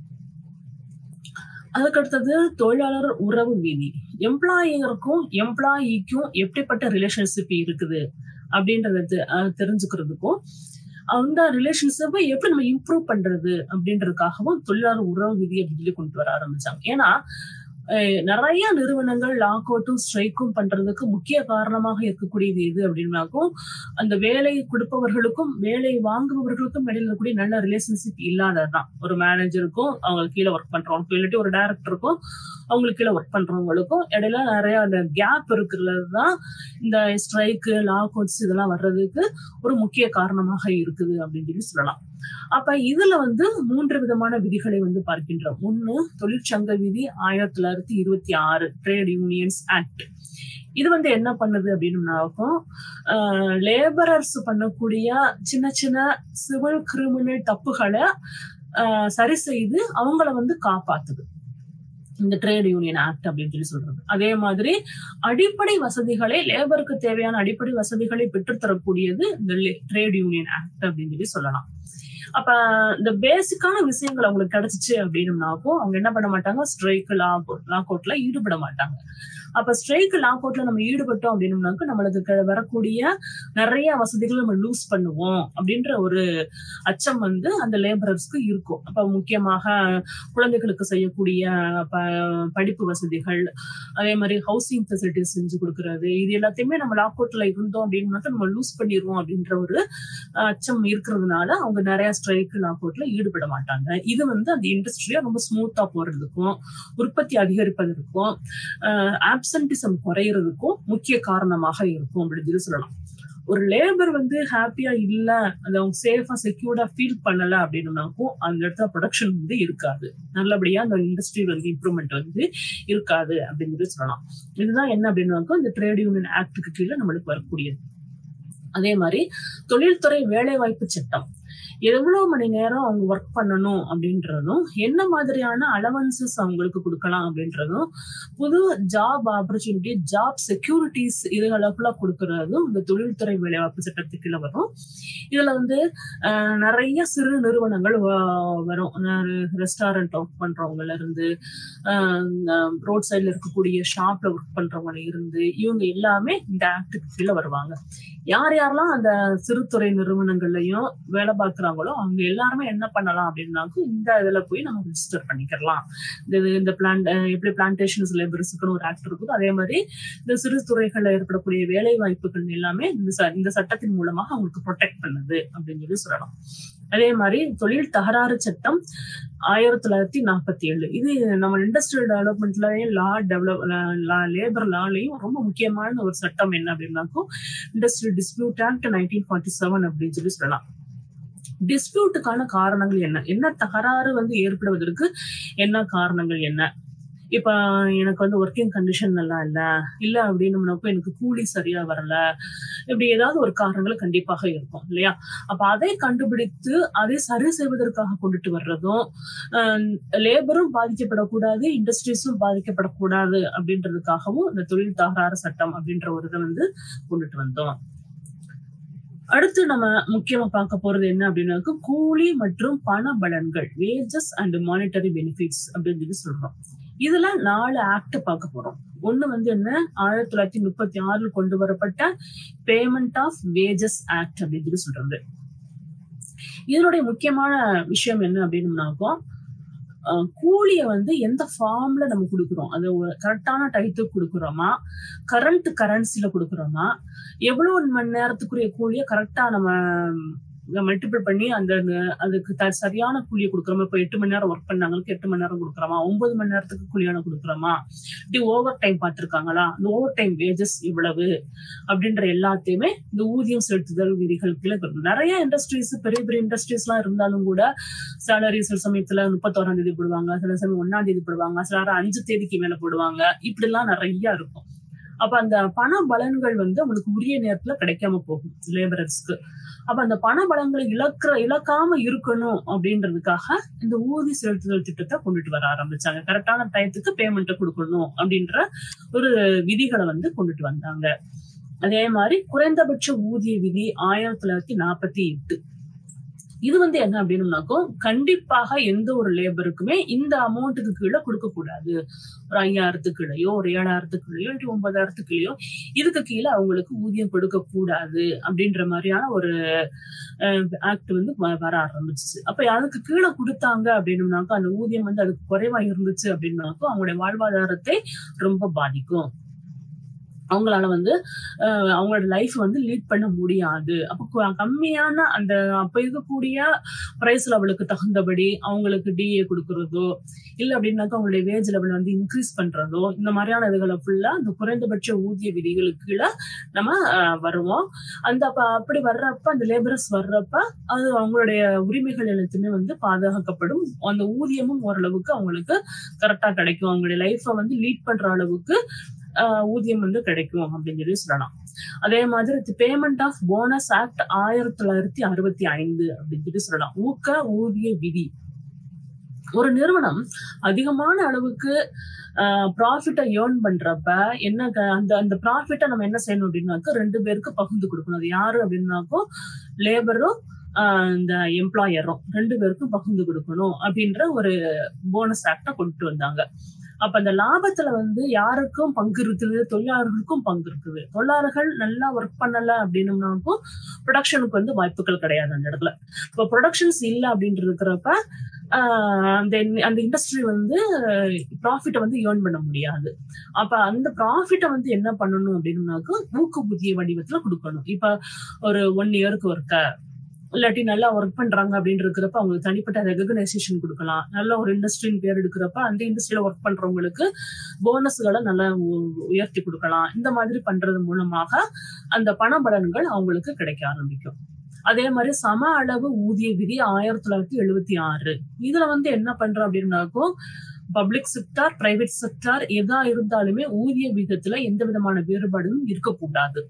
அதுக்கடுத்தது தொழிலாளர் உறவு விதி எம்ப்ளாயருக்கும் எம்ப்ளாயிக்கும் எப்படிப்பட்ட ரிலேஷன்ஷிப் இருக்குது அப்படின்றத தெ- அஹ் தெரிஞ்சுக்கிறதுக்கும் அந்த ரிலேஷன்ஷிப்பை எப்படி நம்ம இம்ப்ரூவ் பண்றது அப்படின்றதுக்காகவும் தொழிலாளர் உறவு விதி அப்படின்னு சொல்லி கொண்டு வர ஆரம்பிச்சாங்க ஏன்னா அஹ் நிறைய நிறுவனங்கள் லாக் அவுட்டும் ஸ்ட்ரைக்கும் பண்றதுக்கு முக்கிய காரணமாக இருக்கக்கூடியது எது அப்படின்னாக்கும் அந்த வேலை கொடுப்பவர்களுக்கும் வேலை வாங்குபவர்களுக்கும் இடையில இருக்கக்கூடிய நல்ல ரிலேஷன்ஷிப் இல்லாததுதான் ஒரு மேனேஜருக்கும் அவங்க கீழே ஒர்க் பண்றவங்க இல்லாட்டி ஒரு டைரக்டருக்கும் அவங்களுக்கு கீழே ஒர்க் பண்றவங்களுக்கும் இடையில நிறைய அந்த கேப் இருக்கிறது தான் இந்த ஸ்ட்ரைக்கு லாக் அவுட்ஸ் இதெல்லாம் வர்றதுக்கு ஒரு முக்கிய காரணமாக இருக்குது அப்படின்னு சொல்லி சொல்லலாம் அப்ப இதுல வந்து மூன்று விதமான விதிகளை வந்து பார்க்கின்றோம் ஒண்ணு தொழிற்சங்க விதி ஆயிரத்தி தொள்ளாயிரத்தி இருபத்தி ஆறு ட்ரேட் யூனியன்ஸ் ஆக்ட் இது வந்து என்ன பண்ணுது அப்படின்னாக்கும் லேபரர்ஸ் பண்ணக்கூடிய சின்ன சின்ன சிவில் கிரிமினல் தப்புகளை ஆஹ் சரி செய்து அவங்கள வந்து காப்பாத்துது இந்த ட்ரேட் யூனியன் ஆக்ட் அப்படின்னு சொல்லி சொல்றது அதே மாதிரி அடிப்படை வசதிகளை லேபருக்கு தேவையான அடிப்படை வசதிகளை பெற்றுத்தரக்கூடியது இந்த ட்ரேட் யூனியன் ஆக்ட் அப்படின்னு சொல்லி சொல்லலாம் அப்ப இந்த பேசிக்கான விஷயங்கள் அவங்களுக்கு கிடைச்சிச்சு அப்படின்னம்னாக்கும் அவங்க என்ன பண்ண மாட்டாங்க ஸ்ட்ரைக் லாக் லாக் அவுட்ல ஈடுபட மாட்டாங்க அப்ப ஸ்ட்ரைக் லாக் அவுட்ல நம்ம ஈடுபட்டோம் அப்படின்னம்னாக்க நம்மளுக்கு க- வரக்கூடிய நிறைய வசதிகளை நம்ம லூஸ் பண்ணுவோம் அப்படின்ற ஒரு அச்சம் வந்து அந்த லேபரர்ஸ்க்கு இருக்கும் அப்ப முக்கியமாக குழந்தைகளுக்கு செய்யக்கூடிய ப- படிப்பு வசதிகள் அதே மாதிரி ஹவுசிங் ஃபெசிலிட்டிஸ் செஞ்சு கொடுக்கறது இது எல்லாத்தையுமே நம்ம லாக் அவுட்ல இருந்தோம் அப்படின்னாக்க நம்ம லூஸ் பண்ணிடுவோம் அப்படின்ற ஒரு அஹ், அச்சம் இருக்கிறதுனால அவங்க நிறைய ஸ்ட்ரைக் லாக் அவுட்ல ஈடுபட மாட்டாங்க இது வந்து அந்த இண்டஸ்ட்ரியா ரொம்ப ஸ்மூத்தா போறதுக்கும் உற்பத்தி அதிகரிப்பதற்கும் ஆப்சன்டிசம் குறையிறதுக்கும் முக்கிய காரணமாக இருக்கும் அப்படின்னு சொல்லி சொல்லலாம் ஒரு லேபர் வந்து ஹாப்பியா இல்ல அது அவங்க சேஃபா செக்யூர்டா ஃபீல் பண்ணல அப்படின்னாக்கும் அந்த இடத்துல ப்ரொடக்ஷன் வந்து இருக்காது நல்லபடியா அந்த இண்டஸ்ட்ரி வந்து இம்ப்ரூவ்மெண்ட் வந்து இருக்காது அப்படின்னு சொல்லி சொல்லலாம் இதுதான் என்ன அப்படின்னாக்கும் இந்த ட்ரேட் யூனியன் ஆக்டுக்கு கீழே நம்மளுக்கு வரக்கூடியது அதே மாதிரி தொழில்துறை வேலைவாய்ப்பு சட்டம் எவ்வளவு மணி நேரம் அவங்க ஒர்க் பண்ணணும் அப்படின்றதும் என்ன மாதிரியான அலவன்சஸ் அவங்களுக்கு கொடுக்கலாம் அப்படின்றதும் புது ஜாப் ஆப்பர்ச்சுனிட்டி ஜாப் செக்யூரிட்டிஸ் இதுகளுக்குள்ள கொடுக்கறதும் இந்த தொழில்துறை வேலைவாய்ப்பு சட்டத்துக்கு கீழே வரும் இதுல வந்து அஹ், நிறைய சிறு நிறுவனங்கள் வ- வரும் ரெஸ்டாரண்ட் ஒர்க் பண்றவங்கல இருந்து ரோட் சைட்ல இருக்கக்கூடிய ஷாப்ல ஒர்க் பண்றவங்க இருந்து இவங்க எல்லாமே இந்த ஆக்டுக்கு கீழே வருவாங்க யார் யாரெல்லாம் அந்த சிறுதுறை நிறுவனங்கள்லயும் வேலை பார்க்கறாங்களோ அவங்க எல்லாருமே என்ன பண்ணலாம் அப்படின்னாக்கும் இந்த இதுல போய் நம்ம ரிஜிஸ்டர் பண்ணிக்கலாம் இந்த இது- இந்த பிளான் எப்படி பிளான்டேஷன்ஸ் லேபர்ஸுக்குன்னு ஒரு ஆக்ட் இருக்குதோ அதே மாதிரி இந்த சிறு துறைகள்ல ஏற்படக்கூடிய வேலை வாய்ப்புகள் எல்லாமே இந்த ச- இந்த சட்டத்தின் மூலமாக அவங்களுக்கு ப்ரொடெக்ட் பண்ணுது அப்படின்னு சொல்லி சொல்லலாம் அதே மாதிரி தொழில் தகராறு சட்டம் ஆயிரத்தி தொள்ளாயிரத்தி நாற்பத்தி ஏழு இது நம்ம இண்டஸ்ட்ரியல் டெவலப்மெண்ட்லயும் லா டெவலப் லேபர் லாலையும் ரொம்ப முக்கியமான ஒரு சட்டம் என்ன அப்படின்னாக்கும் industrial dispute act nineteen forty seven அப்படின்னு சொல்லி சொல்லலாம் டிஸ்பியூட்டுக்கான காரணங்கள் என்ன என்ன தகராறு வந்து ஏற்படுவதற்கு என்ன காரணங்கள் என்ன இப்ப எனக்கு வந்து ஒர்க்கிங் கண்டிஷன் நல்லா இல்ல இல்ல அப்படின்னம்னாப்போ எனக்கு கூலி சரியா வரல இப்படி ஏதாவது ஒரு காரணங்கள் கண்டிப்பாக இருக்கும் இல்லையா அப்ப அதை கண்டுபிடித்து அதை சரி செய்வதற்காக கொண்டுட்டு வர்றதும் லேபரும் பாதிக்கப்படக்கூடாது இண்டஸ்ட்ரீஸும் பாதிக்கப்படக்கூடாது அப்படின்றதுக்காகவும் இந்த தொழில் தகராறு சட்டம் அப்படின்ற ஒரு இதை வந்து கொண்டுட்டு வந்தோம் அடுத்து நம்ம முக்கியமா பார்க்க போறது என்ன அப்படின்னாக்க கூலி மற்றும் பண பலன்கள் வேஜஸ் அண்ட் மானிட்டரி பெனிஃபிட்ஸ் அப்படின்னு சொல்லி சொல்றோம் இதுல நாலு ஆக்ட் பார்க்க போறோம் ஒண்ணு வந்து என்ன ஆயிரத்தி தொள்ளாயிரத்தி முப்பத்தி ஆறுல கொண்டு வரப்பட்ட பேமெண்ட் ஆஃப் வேஜஸ் ஆக்ட் அப்படின்னு சொல்லி சொல்றது இதனுடைய முக்கியமான விஷயம் என்ன அப்படின்னம்னாக்கோ அஹ், கூலிய வந்து எந்த ஃபார்ம்ல நம்ம கொடுக்குறோம் அது கரெக்டான டைத்துக்கு கொடுக்குறோமா கரண்ட் கரன்சில கொடுக்குறோமா எவ்வளவு மணி நேரத்துக்குரிய கூலிய கரெக்டா நம்ம மல்டிபிள் பண்ணி அந்த ந- அதுக்கு த- சரியான கூலியை கொடுக்குறோமா இப்போ எட்டு மணி நேரம் ஒர்க் பண்ணாங்களுக்கு எட்டு மணி நேரம் கொடுக்குறோமா ஒன்பது மணி நேரத்துக்கு கூலியான கொடுக்குறோமா இப்படி ஓவர் டைம் பார்த்திருக்காங்களா இந்த ஓவர் டைம் வேஜஸ் இவ்வளவு அப்படின்ற எல்லாத்தையுமே இந்த ஊதியம் செலுத்துதல் விதிகள் கீழே வரும். நிறைய இண்டஸ்ட்ரீஸ் பெரிய பெரிய இண்டஸ்ட்ரீஸ் எல்லாம் இருந்தாலும் கூட சேலரி சில சமயத்துல முப்பத்தோராம் தேதி போடுவாங்க சில சமயம் ஒன்னாம் தேதி போடுவாங்க சில நேரம் அஞ்சு தேதிக்கு மேல போடுவாங்க இப்படி எல்லாம் நிறைய இருக்கும் அப்ப அந்த பண பலன்கள் வந்து உங்களுக்கு உரிய நேரத்துல கிடைக்காம போகும் லேபரர்ஸ்க்கு அப்ப அந்த பண பலன்களை இழக்கிற இழக்காம இருக்கணும் அப்படின்றதுக்காக இந்த ஊதி செலுத்துதல் திட்டத்தை கொண்டுட்டு வர ஆரம்பிச்சாங்க கரெக்டான டயத்துக்கு பேமெண்ட்டை கொடுக்கணும் அப்படின்ற ஒரு விதிகளை வந்து கொண்டுட்டு வந்தாங்க அதே மாதிரி குறைந்தபட்ச ஊதிய விதி ஆயிரத்தி தொள்ளாயிரத்தி நாற்பத்தி எட்டு இது வந்து என்ன அப்படின்னாக்கும் கண்டிப்பாக எந்த ஒரு லேபருக்குமே இந்த அமௌண்ட்டுக்கு கீழே கொடுக்க கூடாது ஒரு ஐயாயிரத்துக்கு கீழேயோ ஒரு ஏழாயிரத்துக்கு கீழேயோ இல்லை ஒன்பதாயிரத்துக்கு கீழேயோ இதுக்கு கீழே அவங்களுக்கு ஊதியம் கொடுக்க கூடாது அப்படின்ற மாதிரியான ஒரு ஆக்ட் வந்து வ- வர ஆரம்பிச்சிச்சு அப்ப அதுக்கு கீழே கொடுத்தாங்க அப்படின்னாக்கா அந்த ஊதியம் வந்து அதுக்கு குறைவா இருந்துச்சு அப்படின்னாக்கா அவங்களுடைய வாழ்வாதாரத்தை ரொம்ப பாதிக்கும் அவங்களால வந்து அஹ், அவங்களோட லைஃப் வந்து லீட் பண்ண முடியாது அப்போ கு- கம்மியான அந்த அப்ப இருக்கக்கூடிய பிரைஸ் லெவலுக்கு தகுந்தபடி அவங்களுக்கு டிஏ கொடுக்கறதோ இல்ல அப்படின்னாக்கா அவங்களுடைய வேஜ் லெவல் வந்து இன்க்ரீஸ் பண்றதோ இந்த மாதிரியான இதுகளை ஃபுல்லா அந்த குறைந்தபட்ச ஊதிய விதிகளுக்கு கீழே நம்ம அஹ், வருவோம் அந்த அப்ப அப்படி வர்றப்ப அந்த லேபரர்ஸ் வர்றப்ப அது அவங்களுடைய உரிமைகள் எல்லாத்தையுமே வந்து பாதுகாக்கப்படும் அந்த ஊதியமும் ஓரளவுக்கு அவங்களுக்கு கரெக்டா கிடைக்கும் அவங்களுடைய லைஃப்பை வந்து லீட் பண்ற அளவுக்கு ஆஹ் ஊதியம் வந்து கிடைக்கும் அப்படின்னு சொல்லி சொல்லலாம் அதே மாதிரி பேமெண்ட் ஆஃப் போனஸ் ஆக்ட் ஆயிரத்தி தொள்ளாயிரத்தி அறுபத்தி ஐந்து அப்படின்னு சொல்லி சொல்லலாம் ஊக்க ஊதிய விதி ஒரு நிறுவனம் அதிகமான அளவுக்கு ப்ராஃபிட்டை ஏர்ன் பண்றப்ப என்ன க- அந்த அந்த ப்ராஃபிட்டை நம்ம என்ன செய்யணும் அப்படின்னாக்கா ரெண்டு பேருக்கு பகிர்ந்து கொடுக்கணும் அது யாரு அப்படின்னாக்கோ லேபரும் இந்த எம்ப்ளாயரும் ரெண்டு பேருக்கும் பகிர்ந்து கொடுக்கணும் அப்படின்ற ஒரு போனஸ் ஆக்டை கொண்டு வந்தாங்க அப்ப அந்த லாபத்துல வந்து யாருக்கும் பங்கு இருக்குது தொழிலாளர்களுக்கும் பங்கு இருக்குது தொழிலாளர்கள் நல்லா ஒர்க் பண்ணல அப்படின்னம்னாக்கும் ப்ரொடக்ஷனுக்கு வந்து வாய்ப்புகள் கிடையாது அந்த இடத்துல இப்போ ப்ரொடக்ஷன்ஸ் இல்லை அப்படின்னு இருக்கிறப்ப ஆஹ் அந்த அந்த இண்டஸ்ட்ரி வந்து ப்ராஃபிட்டை வந்து ஏர்ன் பண்ண முடியாது அப்ப அந்த ப்ராஃபிட்டை வந்து என்ன பண்ணணும் அப்படின்னாக்கா ஊக்குபுதிய வடிவத்துல கொடுக்கணும் இப்ப ஒரு ஒன் இயருக்கு ஒர்க்க இல்லாட்டி நல்லா ஒர்க் பண்றாங்க அப்படின்னு இருக்கிறப்ப அவங்களுக்கு தனிப்பட்ட ரெகனைசேஷன் கொடுக்கலாம் நல்ல ஒரு இண்டஸ்ட்ரின்னு பேர் எடுக்கிறப்ப அந்த இண்டஸ்ட்ரியில ஒர்க் பண்றவங்களுக்கு போனஸ்களை நல்லா உ- உயர்த்தி கொடுக்கலாம் இந்த மாதிரி பண்றது மூலமாக அந்த பண பலன்கள் அவங்களுக்கு கிடைக்க ஆரம்பிக்கும் அதே மாதிரி சம அளவு ஊதிய விதி ஆயிரத்தி தொள்ளாயிரத்தி எழுபத்தி ஆறு இதுல வந்து என்ன பண்றோம் அப்படின்னாக்கும் பப்ளிக் செக்டார் பிரைவேட் செக்டார் எதா இருந்தாலுமே ஊதிய விகிதத்துல எந்த விதமான வேறுபாடும் இருக்கக்கூடாது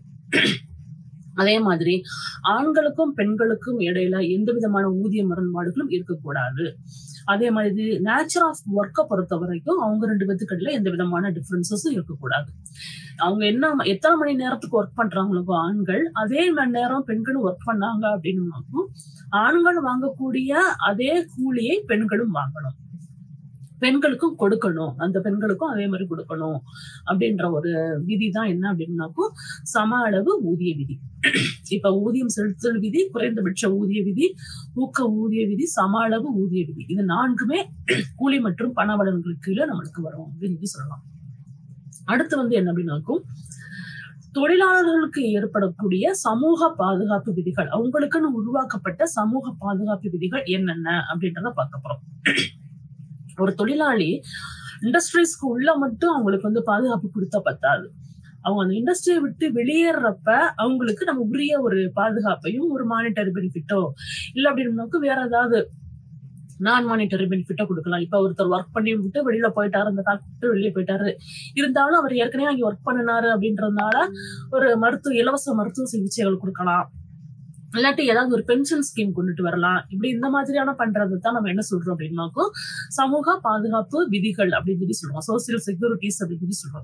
அதே மாதிரி ஆண்களுக்கும் பெண்களுக்கும் இடையில எந்த விதமான ஊதிய முரண்பாடுகளும் இருக்கக்கூடாது அதே மாதிரி நேச்சர் ஆஃப் ஒர்க்கை பொறுத்த வரைக்கும் அவங்க ரெண்டு பேத்துக்கு இடையில எந்த விதமான டிஃபரன்சஸும் இருக்கக்கூடாது அவங்க என்ன எத்தனை மணி நேரத்துக்கு ஒர்க் பண்றாங்களோ ஆண்கள் அதே மணி நேரம் பெண்களும் ஒர்க் பண்ணாங்க அப்படின்னாக்கும் ஆண்கள் வாங்கக்கூடிய அதே கூலியை பெண்களும் வாங்கணும் பெண்களுக்கும் கொடுக்கணும் அந்த பெண்களுக்கும் அதே மாதிரி கொடுக்கணும் அப்படின்ற ஒரு விதி தான் என்ன அப்படின்னாக்கும் சம அளவு ஊதிய விதி இப்ப ஊதியம் செலுத்தல் விதி குறைந்தபட்ச ஊதிய விதி ஊக்க ஊதிய விதி சம அளவு ஊதிய விதி இது நான்குமே கூலி மற்றும் பண வளங்களுக்கு கீழே நம்மளுக்கு வரும் அப்படின்னு சொல்லலாம் அடுத்து வந்து என்ன அப்படின்னாக்கும் தொழிலாளர்களுக்கு ஏற்படக்கூடிய சமூக பாதுகாப்பு விதிகள் அவங்களுக்குன்னு உருவாக்கப்பட்ட சமூக பாதுகாப்பு விதிகள் என்னென்ன அப்படின்றத பார்க்க போறோம் ஒரு தொழிலாளி இண்டஸ்ட்ரீஸ்க்கு உள்ள மட்டும் அவங்களுக்கு வந்து பாதுகாப்பு கொடுத்தா பத்தாது அவங்க அந்த இண்டஸ்ட்ரியை விட்டு வெளியேறப்ப அவங்களுக்கு நம்ம உரிய ஒரு பாதுகாப்பையும் ஒரு மானிட்டரி பெனிஃபிட்டோ இல்ல அப்படின்னாக்க வேற ஏதாவது நான் மானிட்டரி பெனிஃபிட்டோ கொடுக்கலாம் இப்ப ஒருத்தர் ஒர்க் பண்ணி விட்டு வெளியில போயிட்டாரு அந்த ஃபேக்டரி வெளியே போயிட்டாரு இருந்தாலும் அவர் ஏற்கனவே அங்கே ஒர்க் பண்ணினாரு அப்படின்றதுனால ஒரு மருத்துவ இலவச மருத்துவ சிகிச்சைகள் கொடுக்கலாம் இல்லாட்டி ஏதாவது ஒரு பென்ஷன் ஸ்கீம் கொண்டுட்டு வரலாம் இப்படி இந்த மாதிரியான பண்றது தான் நம்ம என்ன சொல்றோம் அப்படின்னாக்கும் சமூக பாதுகாப்பு விதிகள் அப்படின்னு சொல்லி சொல்றோம் சோசியல் செக்யூரிட்டிஸ் அப்படின்னு சொல்லி சொல்றோம்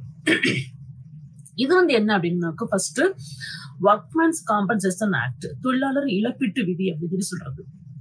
இது வந்து என்ன அப்படின்னாக்கா ஃபர்ஸ்ட் ஒர்க்மேன்ஸ் காம்பன்சேஷன் ஆக்ட் தொழிலாளர் இழப்பீட்டு விதி அப்படின்னு சொல்லி சொல்றது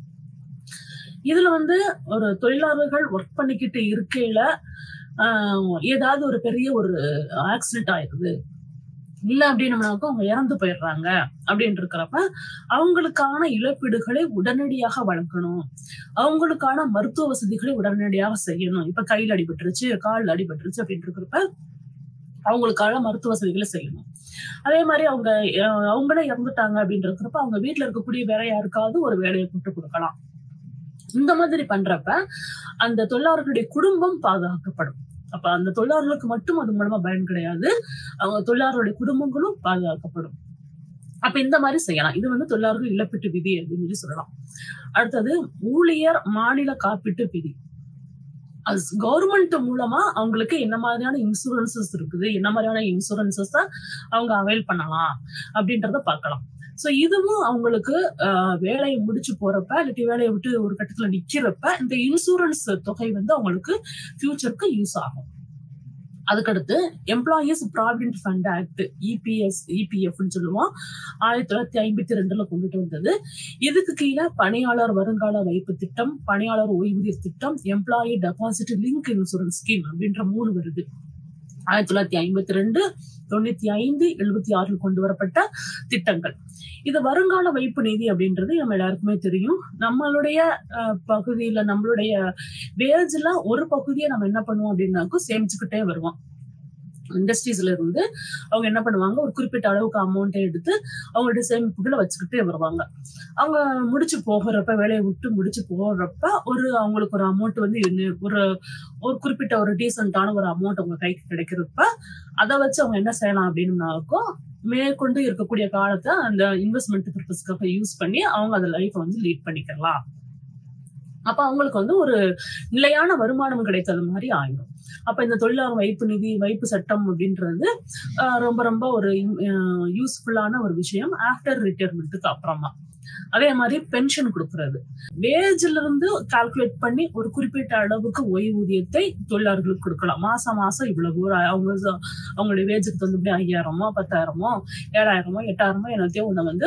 இதுல வந்து ஒரு தொழிலாளர்கள் ஒர்க் பண்ணிக்கிட்டு இருக்கையில ஆஹ், ஏதாவது ஒரு பெரிய ஒரு ஆக்சிடென்ட் ஆயிருது இல்ல அப்படின்னம்னாக்கா அவங்க இறந்து போயிடுறாங்க அப்படின்னு இருக்கிறப்ப அவங்களுக்கான இழப்பீடுகளை உடனடியாக வழங்கணும் அவங்களுக்கான மருத்துவ வசதிகளை உடனடியாக செய்யணும் இப்ப கையில் அடிபட்டுருச்சு கால் அடிபட்டுருச்சு அப்படின்னு இருக்கிறப்ப அவங்களுக்கான மருத்துவ வசதிகளை செய்யணும் அதே மாதிரி அவங்க அஹ், அவங்களே இறந்துட்டாங்க அப்படின்னு இருக்கிறப்ப அவங்க வீட்டுல இருக்கக்கூடிய வேற யாருக்காவது ஒரு வேலையை போட்டு கொடுக்கலாம் இந்த மாதிரி பண்றப்ப அந்த தொழிலாளர்களுடைய குடும்பம் பாதுகாக்கப்படும் அப்ப அந்த தொழிலாளர்களுக்கு மட்டும் அது மூலமா பயன் கிடையாது அவங்க தொழிலாளருடைய குடும்பங்களும் பாதுகாக்கப்படும் அப்ப இந்த மாதிரி செய்யலாம் இது வந்து தொழிலாளர்கள் இழப்பீட்டு விதி அப்படின்னு சொல்லி சொல்லலாம் அடுத்தது ஊழியர் மாநில காப்பீட்டு விதி அது கவர்மெண்ட் மூலமா அவங்களுக்கு என்ன மாதிரியான இன்சூரன்சஸ் இருக்குது என்ன மாதிரியான இன்சூரன்சஸ் அவங்க அவைல் பண்ணலாம் அப்படின்றத பார்க்கலாம் சோ இதுவும் அவங்களுக்கு ஆஹ், வேலையை முடிச்சு போறப்ப இல்லாட்டி வேலையை விட்டு ஒரு கட்டத்துல நிக்கிறப்ப இந்த இன்சூரன்ஸ் தொகை வந்து அவங்களுக்கு ஃபியூச்சருக்கு யூஸ் ஆகும் அதுக்கடுத்து employees provident fund act EPS இபிஎஃப்னு சொல்லுவோம் ஆயிரத்தி தொள்ளாயிரத்தி ஐம்பத்தி ரெண்டுல கொண்டுட்டு வந்தது இதுக்கு கீழே பணியாளர் வருங்கால வைப்பு திட்டம் பணியாளர் ஓய்வூதிய திட்டம் employee deposit link insurance scheme அப்படின்ற மூணு வருது ஆயிரத்தி தொள்ளாயிரத்தி ஐம்பத்தி ரெண்டு தொண்ணூத்தி ஐந்து எழுபத்தி ஆறில் கொண்டு வரப்பட்ட திட்டங்கள் இது வருங்கால வைப்பு நிதி அப்படின்றது நம்ம எல்லாருக்குமே தெரியும் நம்மளுடைய அஹ், பகுதியில நம்மளுடைய வேஜ்ல ஒரு பகுதியை நம்ம என்ன பண்ணுவோம் அப்படின்னாக்கும் சேமிச்சுக்கிட்டே வருவோம் இண்டஸ்ட்ரீஸ்ல இருந்து அவங்க என்ன பண்ணுவாங்க ஒரு குறிப்பிட்ட அளவுக்கு அமௌண்ட்டை எடுத்து அவங்களுடைய சேமிப்புகளை வச்சுக்கிட்டே வருவாங்க அவங்க முடிச்சு போகிறப்ப வேலையை விட்டு முடிச்சு போகிறப்ப ஒரு அவங்களுக்கு ஒரு அமௌண்ட் வந்து இன்னும் ஒரு ஒரு குறிப்பிட்ட ஒரு டீசென்டான ஒரு அமௌண்ட் அவங்க கைக்கு கிடைக்கிறப்ப அதை வச்சு அவங்க என்ன செய்யலாம் அப்படின்னாக்கும் மேற்கொண்டு இருக்கக்கூடிய காலத்தை அந்த இன்வெஸ்ட்மெண்ட் பர்பஸ்க்காக யூஸ் பண்ணி அவங்க அந்த லைஃப் வந்து லீட் பண்ணிக்கலாம் அப்ப அவங்களுக்கு வந்து ஒரு நிலையான வருமானம் கிடைத்தது மாதிரி ஆயிடும் அப்ப இந்த தொழிலாளர் வைப்பு நிதி வைப்பு சட்டம் அப்படின்றது ஆஹ், ரொம்ப ரொம்ப ஒரு யூஸ்ஃபுல்லான ஒரு விஷயம் ஆஃப்டர் ரிட்டையர்மெண்ட்டுக்கு அப்புறமா அதே மாதிரி பென்ஷன் கொடுக்கறது வேஜ்ல இருந்து கால்குலேட் பண்ணி ஒரு குறிப்பிட்ட அளவுக்கு ஓய்வூதியத்தை தொழிலாளர்களுக்கு கொடுக்கலாம் மாசம் மாசம் இவ்வளவு ஒரு அவங்க ச- அவங்களுடைய வேஜுக்கு தகுந்தபடி ஐயாயிரமோ பத்தாயிரமோ ஏழாயிரமோ எட்டாயிரமோ என்னத்தையோ ஒண்ணு வந்து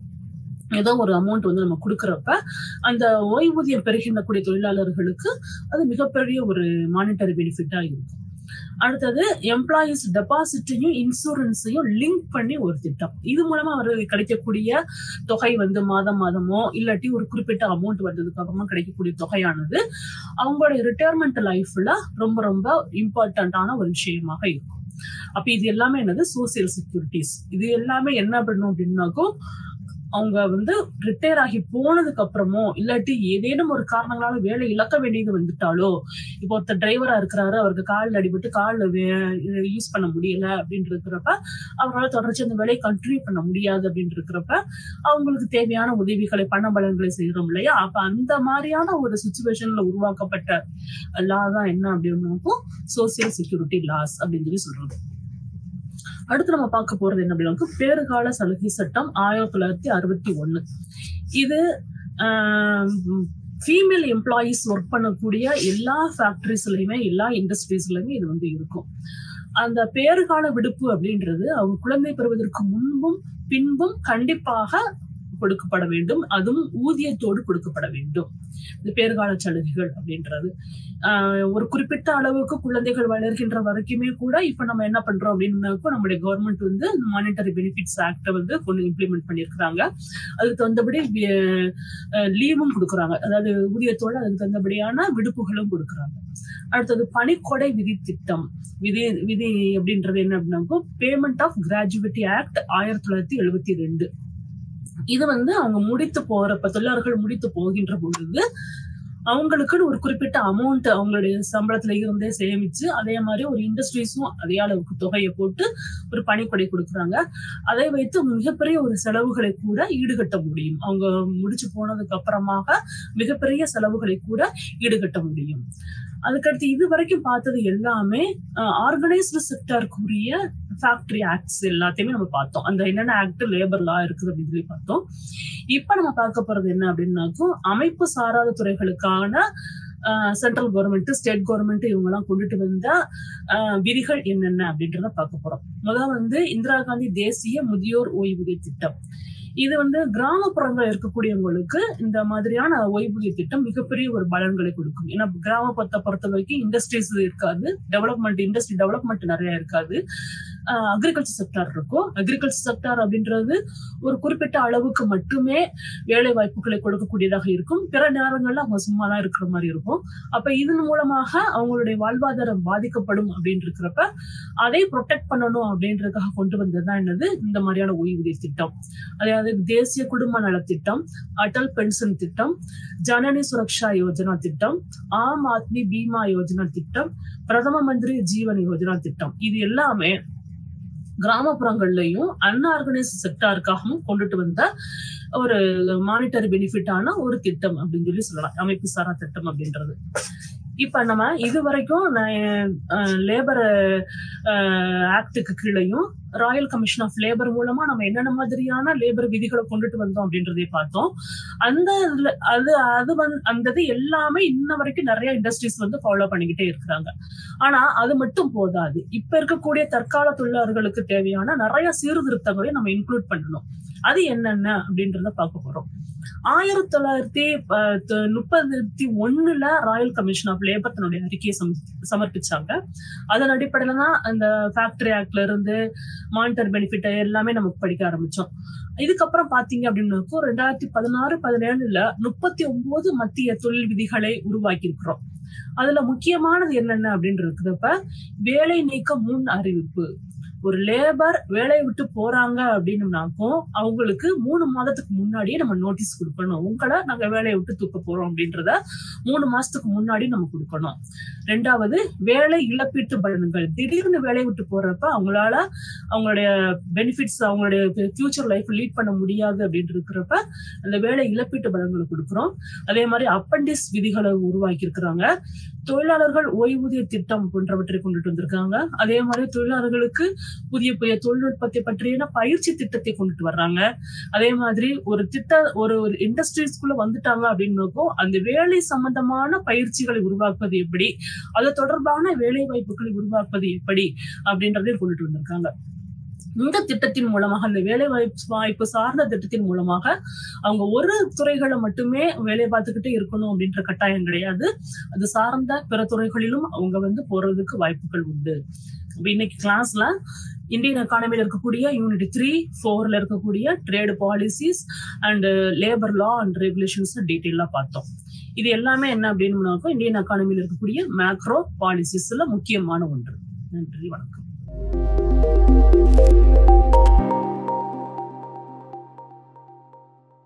ஏதோ ஒரு அமௌண்ட் வந்து நம்ம கொடுக்கறப்ப அந்த ஓய்வூதியம் பெறுகின்ற கூடிய தொழிலாளர்களுக்கு அது மிகப்பெரிய ஒரு மானிட்டரி பெனிஃபிட்டா இருக்கும் அடுத்தது எம்ப்ளாயீஸ் டெபாசிட்டையும் இன்சூரன்ஸையும் லிங்க் பண்ணி ஒரு திட்டம் இது மூலமா அவர்களுக்கு கிடைக்கக்கூடிய தொகை வந்து மாதம் மாதமோ இல்லாட்டி ஒரு குறிப்பிட்ட அமௌண்ட் வந்ததுக்கு அப்புறமா கிடைக்கக்கூடிய தொகையானது அவங்களுடைய ரிட்டையர்மெண்ட் லைஃப்ல ரொம்ப ரொம்ப இம்பார்ட்டன்டான ஒரு விஷயமாக இருக்கும் அப்ப இது எல்லாமே என்னது சோசியல் செக்யூரிட்டிஸ் இது எல்லாமே என்ன பண்ணணும் அப்படின்னாக்கும் அவங்க வந்து ரிட்டையர் ஆகி போனதுக்கு அப்புறமோ இல்லாட்டி ஏதேனும் ஒரு காரணங்களால வேலை இழக்க வேண்டியது வந்துட்டாலோ இப்போ ஒருத்தர் டிரைவரா இருக்கிறாரு அவருக்கு காலில் அடிபட்டு காலில் யூஸ் பண்ண முடியல அப்படின்னு இருக்கிறப்ப அவரால் தொடர்ச்சி அந்த வேலையை கண்டினியூ பண்ண முடியாது அப்படின்னு இருக்கிறப்ப அவங்களுக்கு தேவையான உதவிகளை பண பலன்களை செய்யறோம் இல்லையா அப்ப அந்த மாதிரியான ஒரு சுச்சுவேஷன்ல உருவாக்கப்பட்ட லா தான் என்ன அப்படின்னாக்கும் சோசியல் செக்யூரிட்டி லாஸ் அப்படின்னு சொல்லி சொல்றது அடுத்து நம்ம பார்க்க போறது என்ன அப்படின்னா பேறுகால சலுகை சட்டம் ஆயிரத்தி தொள்ளாயிரத்தி அறுபத்தி ஒண்ணு இது ஃபீமேல் எம்ப்ளாயீஸ் ஒர்க் பண்ணக்கூடிய எல்லா ஃபேக்டரிஸ்லயுமே எல்லா இண்டஸ்ட்ரீஸ்லயுமே இது வந்து இருக்கும் அந்த பேறுகால விடுப்பு அப்படின்றது அவங்க குழந்தை பெறுவதற்கு முன்பும் பின்பும் கண்டிப்பாக கொடுக்கப்பட வேண்டும் அதுவும் ஊதியத்தோடு கொடுக்கப்பட வேண்டும் இந்த பேறுகால சலுகைகள் அப்படின்றது ஆஹ் ஒரு குறிப்பிட்ட அளவுக்கு குழந்தைகள் வளர்கின்ற வரைக்குமே கூட இப்ப நம்ம என்ன பண்றோம் அப்படின்னாக்கோ நம்முடைய கவர்மெண்ட் வந்து மானிட்டரி பெனிஃபிட்ஸ் ஆக்ட வந்து கொண்டு இம்ப்ளிமெண்ட் பண்ணியிருக்கிறாங்க அதுக்கு தகுந்தபடி லீவும் கொடுக்குறாங்க அதாவது ஊதியத்தோட அதுக்கு தகுந்தபடியான விடுப்புகளும் கொடுக்குறாங்க அடுத்தது பணிக்கொடை விதி திட்டம் விதி விதி அப்படின்றது என்ன அப்படின்னாக்கோ பேமெண்ட் ஆஃப் கிராஜுவேட்டி ஆக்ட் ஆயிரத்தி தொள்ளாயிரத்தி எழுபத்தி ரெண்டு இது வந்து அவங்க முடித்து போறப்ப தொழிலாளர்கள் முடித்து போகின்ற பொழுது அவங்களுக்குன்னு ஒரு குறிப்பிட்ட அமௌண்ட் அவங்களுடைய சம்பளத்துல இருந்தே சேமிச்சு அதே மாதிரி ஒரு இண்டஸ்ட்ரீஸும் அதே அளவுக்கு தொகையை போட்டு ஒரு பணிக்கொடை கொடுக்குறாங்க அதை வைத்து மிகப்பெரிய ஒரு செலவுகளை கூட ஈடுகட்ட முடியும் அவங்க முடிச்சு போனதுக்கு அப்புறமாக மிகப்பெரிய செலவுகளை கூட ஈடுகட்ட முடியும் அதுக்கடுத்து இது வரைக்கும் பார்த்தது எல்லாமே ஆர்கனைஸ்டு செக்டருக்குரிய ஃபேக்டரி ஆக்ட்ஸ் எல்லாத்தையுமே நம்ம பார்த்தோம் அந்த என்னென்ன ஆக்ட் லேபர் லா இருக்குது அப்படின்னு சொல்லி பார்த்தோம் இப்ப நம்ம பார்க்க போறது என்ன அப்படின்னாக்கும் அமைப்பு சாராத துறைகளுக்கான சென்ட்ரல் கவர்மெண்ட் ஸ்டேட் கவர்மெண்ட் இவங்க எல்லாம் கொண்டுட்டு வந்த ஆஹ், விதிகள் என்னென்ன அப்படின்றத பார்க்க போறோம் முதல் வந்து இந்திரா காந்தி தேசிய முதியோர் ஓய்வூதிய திட்டம் இது வந்து கிராமப்புறங்கள் இருக்கக்கூடியவங்களுக்கு இந்த மாதிரியான ஓய்வூதிய திட்டம் மிகப்பெரிய ஒரு பலன்களை கொடுக்கும் ஏன்னா கிராமப்புறத்தை பொறுத்த வரைக்கும் இண்டஸ்ட்ரீஸ் இருக்காது டெவலப்மெண்ட் இண்டஸ்ட்ரி டெவலப்மெண்ட் நிறைய இருக்காது அக்ரிகல்ச்சர் செக்டார் இருக்கும் அக்ரிகல்ச்சர் செக்டார் அப்படின்றது ஒரு குறிப்பிட்ட அளவுக்கு மட்டுமே வேலை வாய்ப்புகளை கொடுக்கக்கூடியதாக இருக்கும் பிற நேரங்கள்ல அவங்க சும்மா தான் இருக்கிற மாதிரி இருக்கும் அப்ப இதன் மூலமாக அவங்களுடைய வாழ்வாதாரம் பாதிக்கப்படும் அப்படின்னு இருக்கிறப்ப அதை ப்ரொடெக்ட் பண்ணணும் அப்படின்றதுக்காக கொண்டு வந்ததுதான் என்னது இந்த மாதிரியான ஓய்வூதிய திட்டம் அதாவது தேசிய குடும்ப நலத்திட்டம் அடல் பென்ஷன் திட்டம் ஜனனி சுரக்ஷா யோஜனா திட்டம் ஆம் ஆத்மி பீமா யோஜனா திட்டம் பிரதம மந்திரி ஜீவன் யோஜனா திட்டம் இது எல்லாமே கிராமப்புறங்கள்லயும் அன்ஆர்கனைஸ் செக்டாருக்காகவும் கொண்டுட்டு வந்த ஒரு மானிட்டரி பெனிஃபிட்டான ஒரு திட்டம் அப்படின்னு சொல்லி சொல்லலாம் அமைப்பு சாரா திட்டம் அப்படின்றது இப்ப நம்ம இது வரைக்கும் லேபர் ஆக்டுக்கு கீழையும் ராயல் கமிஷன் ஆஃப் லேபர் மூலமா நம்ம என்னென்ன மாதிரியான லேபர் விதிகளை கொண்டுட்டு வந்தோம் அப்படின்றதை பார்த்தோம் அந்த இதுல- அது அது வந்து அந்த இது எல்லாமே இன்ன வரைக்கும் நிறைய இண்டஸ்ட்ரீஸ் வந்து ஃபாலோ பண்ணிக்கிட்டே இருக்கிறாங்க ஆனா அது மட்டும் போதாது இப்ப இருக்கக்கூடிய தற்கால தொழிலாளர்களுக்கு தேவையான நிறைய சீர்திருத்தங்களையும் நம்ம இன்க்ளூட் பண்ணணும் அது என்னென்ன அப்படின்றத பார்க்க போறோம் ஆயிரத்தி தொள்ளாயிரத்தி அஹ், த- முப்பத்தி ஒண்ணுல ராயல் கமிஷன் ஆஃப் லேபர் தன்னுடைய அறிக்கையை சம- சமர்ப்பிச்சாங்க அதன் அடிப்படையில தான் அந்த ஃபேக்டரி ஆக்ட்ல இருந்து மானிட்டர் பெனிஃபிட் எல்லாமே நமக்கு படிக்க ஆரம்பிச்சோம் இதுக்கப்புறம் பாத்தீங்க அப்படின்னாக்கோ ரெண்டாயிரத்தி பதினாறு பதினேழுல முப்பத்தி ஒன்பது மத்திய தொழில் விதிகளை உருவாக்கி இருக்கிறோம் அதுல முக்கியமானது என்னென்ன அப்படின்னு இருக்கிறப்ப வேலை நீக்க முன் அறிவிப்பு ஒரு லேபர் வேலையை விட்டு போறாங்க அப்படின்னாக்கும் அவங்களுக்கு மூணு மாதத்துக்கு முன்னாடியே நம்ம நோட்டீஸ் கொடுக்கணும் உங்களை நாங்க வேலையை விட்டு தூக்க போறோம் அப்படின்றத மூணு மாசத்துக்கு முன்னாடி நம்ம கொடுக்கணும் ரெண்டாவது வேலை இழப்பீட்டு பலன்கள் திடீர்னு வேலையை விட்டு போறப்ப அவங்களால அவங்களுடைய பெனிஃபிட்ஸ் அவங்களுடைய ஃபியூச்சர் லைஃப் லீட் பண்ண முடியாது அப்படின்னு இருக்கிறப்ப அந்த வேலை இழப்பீட்டு பலன்களை கொடுக்குறோம் அதே மாதிரி அப்பண்டிஸ் விதிகளை உருவாக்கி இருக்கிறாங்க தொழிலாளர்கள் ஓய்வூதிய திட்டம் போன்றவற்றை கொண்டுட்டு வந்திருக்காங்க அதே மாதிரி தொழிலாளர்களுக்கு புதிய புதிய தொழில்நுட்பத்தை பற்றின பயிற்சி திட்டத்தை கொண்டுட்டு வர்றாங்க அதே மாதிரி ஒரு திட்ட ஒரு ஒரு இண்டஸ்ட்ரீஸ்குள்ள வந்துட்டாங்க அப்படின்னாக்கோ அந்த வேலை சம்பந்தமான பயிற்சிகளை உருவாக்குவது எப்படி அது தொடர்பான வேலை வாய்ப்புகளை உருவாக்குவது எப்படி அப்படின்றதையும் கொண்டுட்டு வந்திருக்காங்க இந்த திட்டத்தின் மூலமாக அந்த வேலை வாய்ப்பு வாய்ப்பு சார்ந்த திட்டத்தின் மூலமாக அவங்க ஒரு துறைகளை மட்டுமே வேலை பார்த்துக்கிட்டே இருக்கணும் அப்படின்ற கட்டாயம் கிடையாது அது சார்ந்த பிற துறைகளிலும் அவங்க வந்து போறதுக்கு வாய்ப்புகள் உண்டு அப்ப இன்னைக்கு கிளாஸ்ல இந்தியன் எக்கானமில இருக்கக்கூடிய யூனிட் த்ரீ ஃபோர்ல இருக்கக்கூடிய trade policies and labour law and regulations டீட்டெயிலா பார்த்தோம் இது எல்லாமே என்ன அப்படின்னாக்கா இந்தியன் எக்கானமில இருக்கக்கூடிய மேக்ரோ பாலிசிஸ்ல முக்கியமான ஒன்று நன்றி வணக்கம்